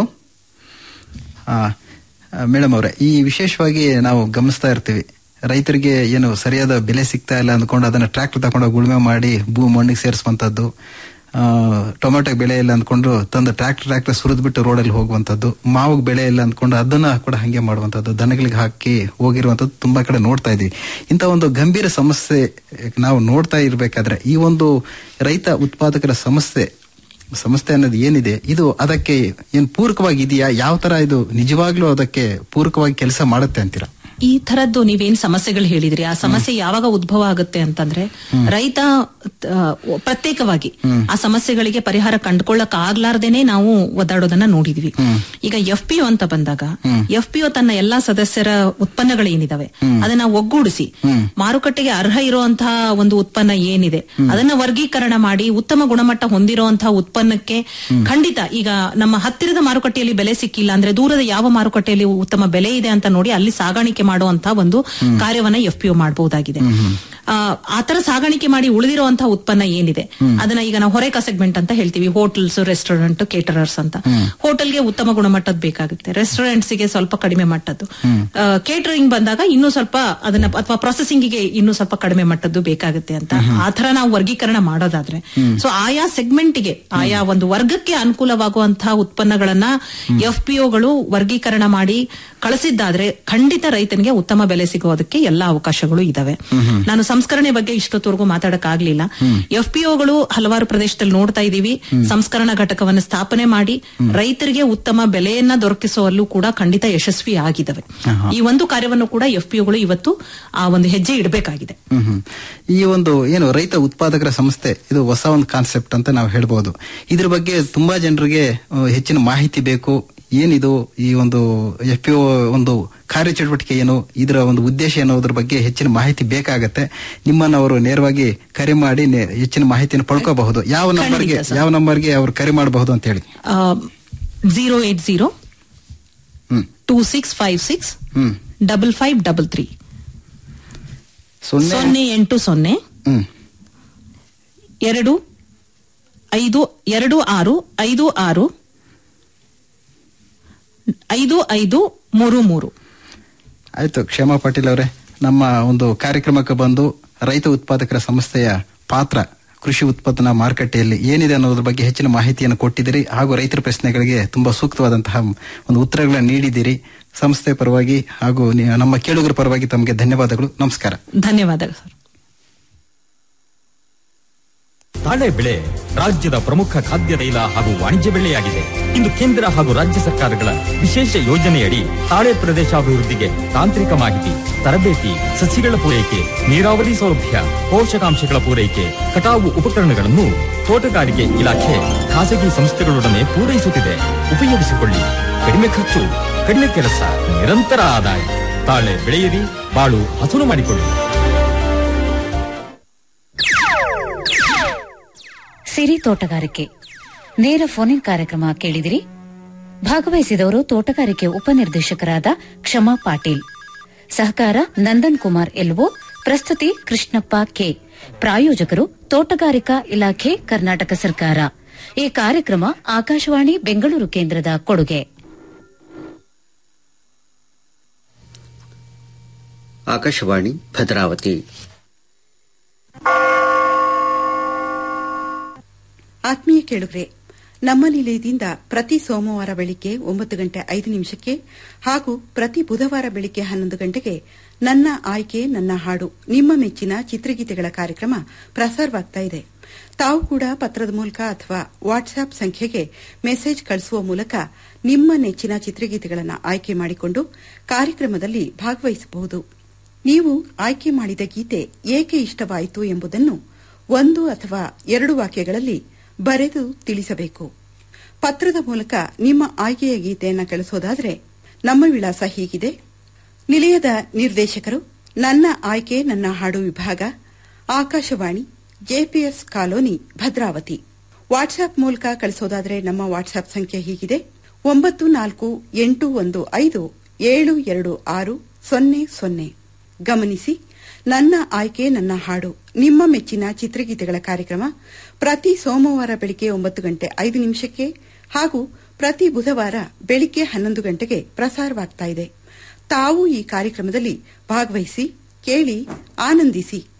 ಮೇಡಮ್ ಅವರೇ ಈ ವಿಶೇಷವಾಗಿ ನಾವು ಗಮನಿಸ್ತಾ ಇರ್ತೀವಿ ರೈತರಿಗೆ ಏನು ಸರಿಯಾದ ಬೆಲೆ ಸಿಗ್ತಾ ಇಲ್ಲ ಅಂದ್ಕೊಂಡು ಅದನ್ನ ಟ್ರ್ಯಾಕ್ಟರ್ ತಗೊಂಡೋಗಿ ಉಳುಮೆ ಮಾಡಿ ಭೂ ಮಣ್ಣಿಗೆ ಸೇರಿಸುವಂತದ್ದು ಟೊಮೆಟೊ ಬೆಳೆ ಇಲ್ಲ ಅಂದ್ಕೊಂಡು ತಂದು ಟ್ರ್ಯಾಕ್ಟರ್ ಟ್ರ್ಯಾಕ್ಟರ್ ಸುರಿದ್ ಬಿಟ್ಟು ರೋಡಲ್ಲಿ ಹೋಗುವಂತದ್ದು ಮಾವಿಗೆ ಬೆಳೆ ಇಲ್ಲ ಅಂದ್ಕೊಂಡು ಅದನ್ನ ಕೂಡ ಹಂಗೆ ಮಾಡುವಂತದ್ದು ದನಗಳಿಗೆ ಹಾಕಿ ಹೋಗಿರುವಂತದ್ದು ತುಂಬಾ ಕಡೆ ನೋಡ್ತಾ ಇದೀವಿ ಇಂಥ ಒಂದು ಗಂಭೀರ ಸಮಸ್ಯೆ ನಾವು ನೋಡ್ತಾ ಇರ್ಬೇಕಾದ್ರೆ ಈ ಒಂದು ರೈತ ಉತ್ಪಾದಕರ ಸಮಸ್ಯೆ ಸಂಸ್ಥೆ ಅನ್ನೋದು ಏನಿದೆ ಇದು ಅದಕ್ಕೆ ಏನ್ ಪೂರಕವಾಗಿ ಇದೆಯಾ ಯಾವ ತರ ಇದು ನಿಜವಾಗ್ಲೂ ಅದಕ್ಕೆ ಪೂರಕವಾಗಿ ಕೆಲಸ ಮಾಡುತ್ತೆ ಅಂತೀರಾ ಈ ತರದ್ದು ನೀವೇನ್ ಸಮಸ್ಯೆಗಳು ಹೇಳಿದ್ರಿ ಆ ಸಮಸ್ಯೆ ಯಾವಾಗ ಉದ್ಭವ ಆಗುತ್ತೆ ಅಂತಂದ್ರೆ ರೈತ ಆ, ಪ್ರತ್ಯೇಕವಾಗಿ ಆ ಸಮಸ್ಯೆಗಳಿಗೆ ಪರಿಹಾರ ಕಂಡುಕೊಳ್ಳಕ್ ಆಗ್ಲಾರ್ದೇನೆ ನಾವು ಒದ್ದಾಡೋದನ್ನ ನೋಡಿದ್ವಿ ಈಗ ಎಫ್ ಪಿ ಅಂತ ಬಂದಾಗ ಎಫ್ ಪಿ ತನ್ನ ಎಲ್ಲಾ ಸದಸ್ಯರ ಉತ್ಪನ್ನಗಳೇನಿದಾವೆ ಅದನ್ನ ಒಗ್ಗೂಡಿಸಿ ಮಾರುಕಟ್ಟೆಗೆ ಅರ್ಹ ಇರುವಂತಹ ಒಂದು ಉತ್ಪನ್ನ ಏನಿದೆ ಅದನ್ನ ವರ್ಗೀಕರಣ ಮಾಡಿ ಉತ್ತಮ ಗುಣಮಟ್ಟ ಹೊಂದಿರುವಂತಹ ಉತ್ಪನ್ನಕ್ಕೆ ಖಂಡಿತ ಈಗ ನಮ್ಮ ಹತ್ತಿರದ ಮಾರುಕಟ್ಟೆಯಲ್ಲಿ ಬೆಲೆ ಸಿಕ್ಕಿಲ್ಲ ಅಂದ್ರೆ ದೂರದ ಯಾವ ಮಾರುಕಟ್ಟೆಯಲ್ಲಿ ಉತ್ತಮ ಬೆಲೆ ಇದೆ ಅಂತ ನೋಡಿ ಅಲ್ಲಿ ಸಾಗಾಣಿಕೆ ಮಾಡುವಂತಹ ಒಂದು ಕಾರ್ಯವನ್ನ ಎಫ್ ಪಿ ಮಾಡಬಹುದಾಗಿದೆ ಆ, ಆತರ ಸಾಗಾಣಿಕೆ ಮಾಡಿ ಉಳಿದಿರುವಂತಹ ಉತ್ಪನ್ನ ಏನಿದೆ ಅದನ್ನ ಈಗ ನಾವು ಹೊರೆಕ ಸೆಗ್ಮೆಂಟ್ ಅಂತ ಹೇಳ್ತೀವಿ ಹೋಟೆಲ್ಸ್ ರೆಸ್ಟೋರೆಂಟ್ ಕೇಟರರ್ಸ್ ಅಂತ ಹೋಟೆಲ್ಗೆ ಉತ್ತಮ ಗುಣಮಟ್ಟದ ಬೇಕಾಗುತ್ತೆ ರೆಸ್ಟೋರೆಂಟ್ಸ್ ಗೆ ಸ್ವಲ್ಪ ಕಡಿಮೆ ಮಟ್ಟದ್ದು ಕೇಟರಿಂಗ್ ಬಂದಾಗ ಇನ್ನೂ ಸ್ವಲ್ಪ ಅದನ್ನ ಅಥವಾ ಪ್ರೊಸೆಸಿಂಗ್ ಗೆ ಇನ್ನೂ ಸ್ವಲ್ಪ ಕಡಿಮೆ ಮಟ್ಟದ್ದು ಬೇಕಾಗುತ್ತೆ ಅಂತ ಆತರ ನಾವು ವರ್ಗೀಕರಣ ಮಾಡೋದಾದ್ರೆ ಸೊ ಆಯಾ ಸೆಗ್ಮೆಂಟ್ ಗೆ ಆಯಾ ಒಂದು ವರ್ಗಕ್ಕೆ ಅನುಕೂಲವಾಗುವಂತಹ ಉತ್ಪನ್ನಗಳನ್ನ ಎಫ್ ಪಿ ಒಗಳು ವರ್ಗೀಕರಣ ಮಾಡಿ ಕಳಿಸಿದ್ದಾದ್ರೆ ಖಂಡಿತ ರೈತನಿಗೆ ಉತ್ತಮ ಬೆಲೆ ಸಿಗೋದಕ್ಕೆ ಎಲ್ಲಾ ಅವಕಾಶಗಳು ಇದಾವೆ ನಾನು ಸಂಸ್ಕರಣೆ ಬಗ್ಗೆ ಇಷ್ಟೊತ್ತವರೆಗೂ ಮಾತಾಡಕ್ ಆಗ್ಲಿಲ್ಲ ಎಫ್ ಪಿ ಒಗಳು ಹಲವಾರು ಪ್ರದೇಶದಲ್ಲಿ ನೋಡ್ತಾ ಇದೀವಿ ಸಂಸ್ಕರಣಾ ಘಟಕವನ್ನು ಸ್ಥಾಪನೆ ಮಾಡಿ ರೈತರಿಗೆ ಉತ್ತಮ ಬೆಲೆಯನ್ನ ದೊರಕಿಸುವಲ್ಲೂ ಕೂಡ ಖಂಡಿತ ಯಶಸ್ವಿ ಆಗಿದ್ದಾವೆ ಈ ಒಂದು ಕಾರ್ಯವನ್ನು ಕೂಡ ಎಫ್ ಪಿ ಒಗಳು ಇವತ್ತು ಆ ಒಂದು ಹೆಜ್ಜೆ ಇಡಬೇಕಾಗಿದೆ ಹ್ಮ್ ಹ್ಮ್. ಈ ಒಂದು ಏನು ರೈತ ಉತ್ಪಾದಕರ ಸಂಸ್ಥೆ ಇದು ಹೊಸ ಒಂದು ಕಾನ್ಸೆಪ್ಟ್ ಅಂತ ನಾವು ಹೇಳ್ಬೋದು ಇದ್ರ ಬಗ್ಗೆ ತುಂಬಾ ಜನರಿಗೆ ಆ, ಹೆಚ್ಚಿನ ಮಾಹಿತಿ ಬೇಕು ಏನಿದು ಈ ಒಂದು ಎಫ್ ಪಿ ಒಂದು ಕಾರ್ಯಚಟುವಟಿಕೆ ಏನು ಇದರ ಒಂದು ಉದ್ದೇಶ ಏನೋದ್ರ ಬಗ್ಗೆ ಹೆಚ್ಚಿನ ಮಾಹಿತಿ ಬೇಕಾಗತ್ತೆ ನಿಮ್ಮನ್ನ ಅವರು ನೇರವಾಗಿ ಕರೆ ಮಾಡಿ ನೆ- ಹೆಚ್ಚಿನ ಮಾಹಿತಿಯನ್ನು ಪಡ್ಕೋಬಹುದು ಯಾವ ಖಂಡಿತ ನಂಬರ್ಗೆ ಸರ್. ಯಾವ ನಂಬರ್ಗೆ ಅವರು ಕರೆ ಮಾಡಬಹುದು ಅಂತ ಹೇಳಿ zero eight zero hmm two six five six hmm double five double three ಸೊನ್ನೆ ಸೊನ್ನೆ ಎಂಟು ಸೊನ್ನೆ ಹ್ಮ್ ಎರಡು ಐದು ಎರಡು ಆರು ಐದು ಆರು ಐದು ಐದು ಮೂರು ಮೂರು ಆಯ್ತು ಕ್ಷಮಾ ಪಾಟೀಲ್ ಅವರೇ ನಮ್ಮ ಒಂದು ಕಾರ್ಯಕ್ರಮಕ್ಕೆ ಬಂದು ರೈತ ಉತ್ಪಾದಕರ ಸಂಸ್ಥೆಯ ಪಾತ್ರ ಕೃಷಿ ಉತ್ಪಾದನಾ ಮಾರುಕಟ್ಟೆಯಲ್ಲಿ ಏನಿದೆ ಅನ್ನೋದ್ರ ಬಗ್ಗೆ ಹೆಚ್ಚಿನ ಮಾಹಿತಿಯನ್ನು ಕೊಟ್ಟಿದ್ದೀರಿ ಹಾಗೂ ರೈತರ ಪ್ರಶ್ನೆಗಳಿಗೆ ತುಂಬಾ ಸೂಕ್ತವಾದಂತಹ ಒಂದು ಉತ್ತರಗಳನ್ನು ನೀಡಿದ್ದೀರಿ ಸಂಸ್ಥೆ ಪರವಾಗಿ ಹಾಗೂ ನಿ- ನಮ್ಮ ಕೇಳುಗರ ಪರವಾಗಿ ತಮಗೆ ಧನ್ಯವಾದಗಳು ನಮಸ್ಕಾರ ಧನ್ಯವಾದಗಳು ಸರ್ ತಾಳೆ ಬೆಳೆ ರಾಜ್ಯದ ಪ್ರಮುಖ ಖಾದ್ಯ ತೈಲ ಹಾಗೂ ವಾಣಿಜ್ಯ ಬೆಳೆಯಾಗಿದೆ ಇಂದು ಕೇಂದ್ರ ಹಾಗೂ ರಾಜ್ಯ ಸರ್ಕಾರಗಳ ವಿಶೇಷ ಯೋಜನೆಯಡಿ ತಾಳೆ ಪ್ರದೇಶಾಭಿವೃದ್ಧಿಗೆ ತಾಂತ್ರಿಕ ಮಾಹಿತಿ ತರಬೇತಿ ಸಸಿಗಳ ಪೂರೈಕೆ ನೀರಾವರಿ ಸೌಲಭ್ಯ ಪೋಷಕಾಂಶಗಳ ಪೂರೈಕೆ ಕಟಾವು ಉಪಕರಣಗಳನ್ನು ತೋಟಗಾರಿಕೆ ಇಲಾಖೆ ಖಾಸಗಿ ಸಂಸ್ಥೆಗಳೊಡನೆ ಪೂರೈಸುತ್ತಿದೆ ಉಪಯೋಗಿಸಿಕೊಳ್ಳಿ ಕಡಿಮೆ ಖರ್ಚು ಕಡಿಮೆ ಕೆಲಸ ನಿರಂತರ ಆದಾಯ ತಾಳೆ ಬೆಳೆಯಿರಿ ಬಾಳು ಹಸನು ಮಾಡಿಕೊಳ್ಳಿ ಸಿರಿ ತೋಟಗಾರಿಕೆ ನೇರ ಫೋನ್ ಕಾರ್ಯಕ್ರಮ ಕೇಳಿದಿರಿ ಭಾಗವಹಿಸಿದವರು ತೋಟಗಾರಿಕೆ ಉಪನಿರ್ದೇಶಕರಾದ ಕ್ಷಮಾ ಪಾಟೀಲ್ ಸಹಕಾರ ನಂದನ್ ಕುಮಾರ್ ಎಲ್ವೋ ಪ್ರಸ್ತುತಿ ಕೃಷ್ಣಪ್ಪ ಕೆ ಪ್ರಾಯೋಜಕರು ತೋಟಗಾರಿಕಾ ಇಲಾಖೆ ಕರ್ನಾಟಕ ಸರ್ಕಾರ ಈ ಕಾರ್ಯಕ್ರಮ ಆಕಾಶವಾಣಿ ಬೆಂಗಳೂರು ಕೇಂದ್ರದ ಕೊಡುಗೆ ಆಕಾಶವಾಣಿ ಭದ್ರಾವತಿ ಆತ್ಮೀಯ ಕೇಳುಗ್ರೆ ನಮ್ಮ ನಿಲಯದಿಂದ ಪ್ರತಿ ಸೋಮವಾರ ಬೆಳಿಗ್ಗೆ ಒಂಬತ್ತು ಗಂಟೆ ಐದು ನಿಮಿಷಕ್ಕೆ ಹಾಗೂ ಪ್ರತಿ ಬುಧವಾರ ಬೆಳಿಗ್ಗೆ ಹನ್ನೊಂದು ಗಂಟೆಗೆ ನನ್ನ ಆಯ್ಕೆ ನನ್ನ ಹಾಡು ನಿಮ್ಮ ಮೆಚ್ಚಿನ ಚಿತ್ರಗೀತೆಗಳ ಕಾರ್ಯಕ್ರಮ ಪ್ರಸಾರವಾಗ್ತಾ ಇದೆ ತಾವು ಕೂಡ ಪತ್ರದ ಮೂಲಕ ಅಥವಾ ವಾಟ್ಸ್ಆಪ್ ಸಂಖ್ಯೆಗೆ ಮೆಸೇಜ್ ಕಳಿಸುವ ಮೂಲಕ ನಿಮ್ಮ ನೆಚ್ಚಿನ ಚಿತ್ರಗೀತೆಗಳನ್ನು ಆಯ್ಕೆ ಮಾಡಿಕೊಂಡು ಕಾರ್ಯಕ್ರಮದಲ್ಲಿ ಭಾಗವಹಿಸಬಹುದು ನೀವು ಆಯ್ಕೆ ಮಾಡಿದ ಗೀತೆ ಏಕೆ ಇಷ್ಟವಾಯಿತು ಎಂಬುದನ್ನು ಒಂದು ಅಥವಾ ಎರಡು ವಾಕ್ಯಗಳಲ್ಲಿ ಬರೆದು ತಿಳಿಸಬೇಕು ಪತ್ರದ ಮೂಲಕ ನಿಮ್ಮ ಆಯ್ಕೆಯ ಗೀತೆಯನ್ನು ಕಳಿಸೋದಾದರೆ ನಮ್ಮ ವಿಳಾಸ ಹೀಗಿದೆ ನಿಲಯದ ನಿರ್ದೇಶಕರು ನನ್ನ ಆಯ್ಕೆ ನನ್ನ ಹಾಡು ವಿಭಾಗ Akashvani JPS colony Bhadravati WhatsApp ಮೂಲಕ ಕಳಿಸೋದಾದರೆ ನಮ್ಮ ವಾಟ್ಸ್ಆಪ್ ಸಂಖ್ಯೆ ಹೀಗಿದೆ ಒಂಬತ್ತು ನಾಲ್ಕು ಎಂಟು ಒಂದು ಐದು ಏಳು ಎರಡು ಆರು ಸೊನ್ನೆ ಸೊನ್ನೆ ಗಮನಿಸಿ ನನ್ನ ಆಯ್ಕೆ ನನ್ನ ಹಾಡು ನಿಮ್ಮ ಮೆಚ್ಚಿನ ಚಿತ್ರಗೀತೆಗಳ ಕಾರ್ಯಕ್ರಮ ಪ್ರತಿ ಸೋಮವಾರ ಬೆಳಿಗ್ಗೆ ಒಂಬತ್ತು ಗಂಟೆ ಐದು ನಿಮಿಷಕ್ಕೆ ಹಾಗೂ ಪ್ರತಿ ಬುಧವಾರ ಬೆಳಿಗ್ಗೆ ಹನ್ನೊಂದು ಗಂಟೆಗೆ ಪ್ರಸಾರವಾಗ್ತಾ ಇದೆ ತಾವು ಈ ಕಾರ್ಯಕ್ರಮದಲ್ಲಿ ಭಾಗವಹಿಸಿ ಕೇಳಿ ಆನಂದಿಸಿ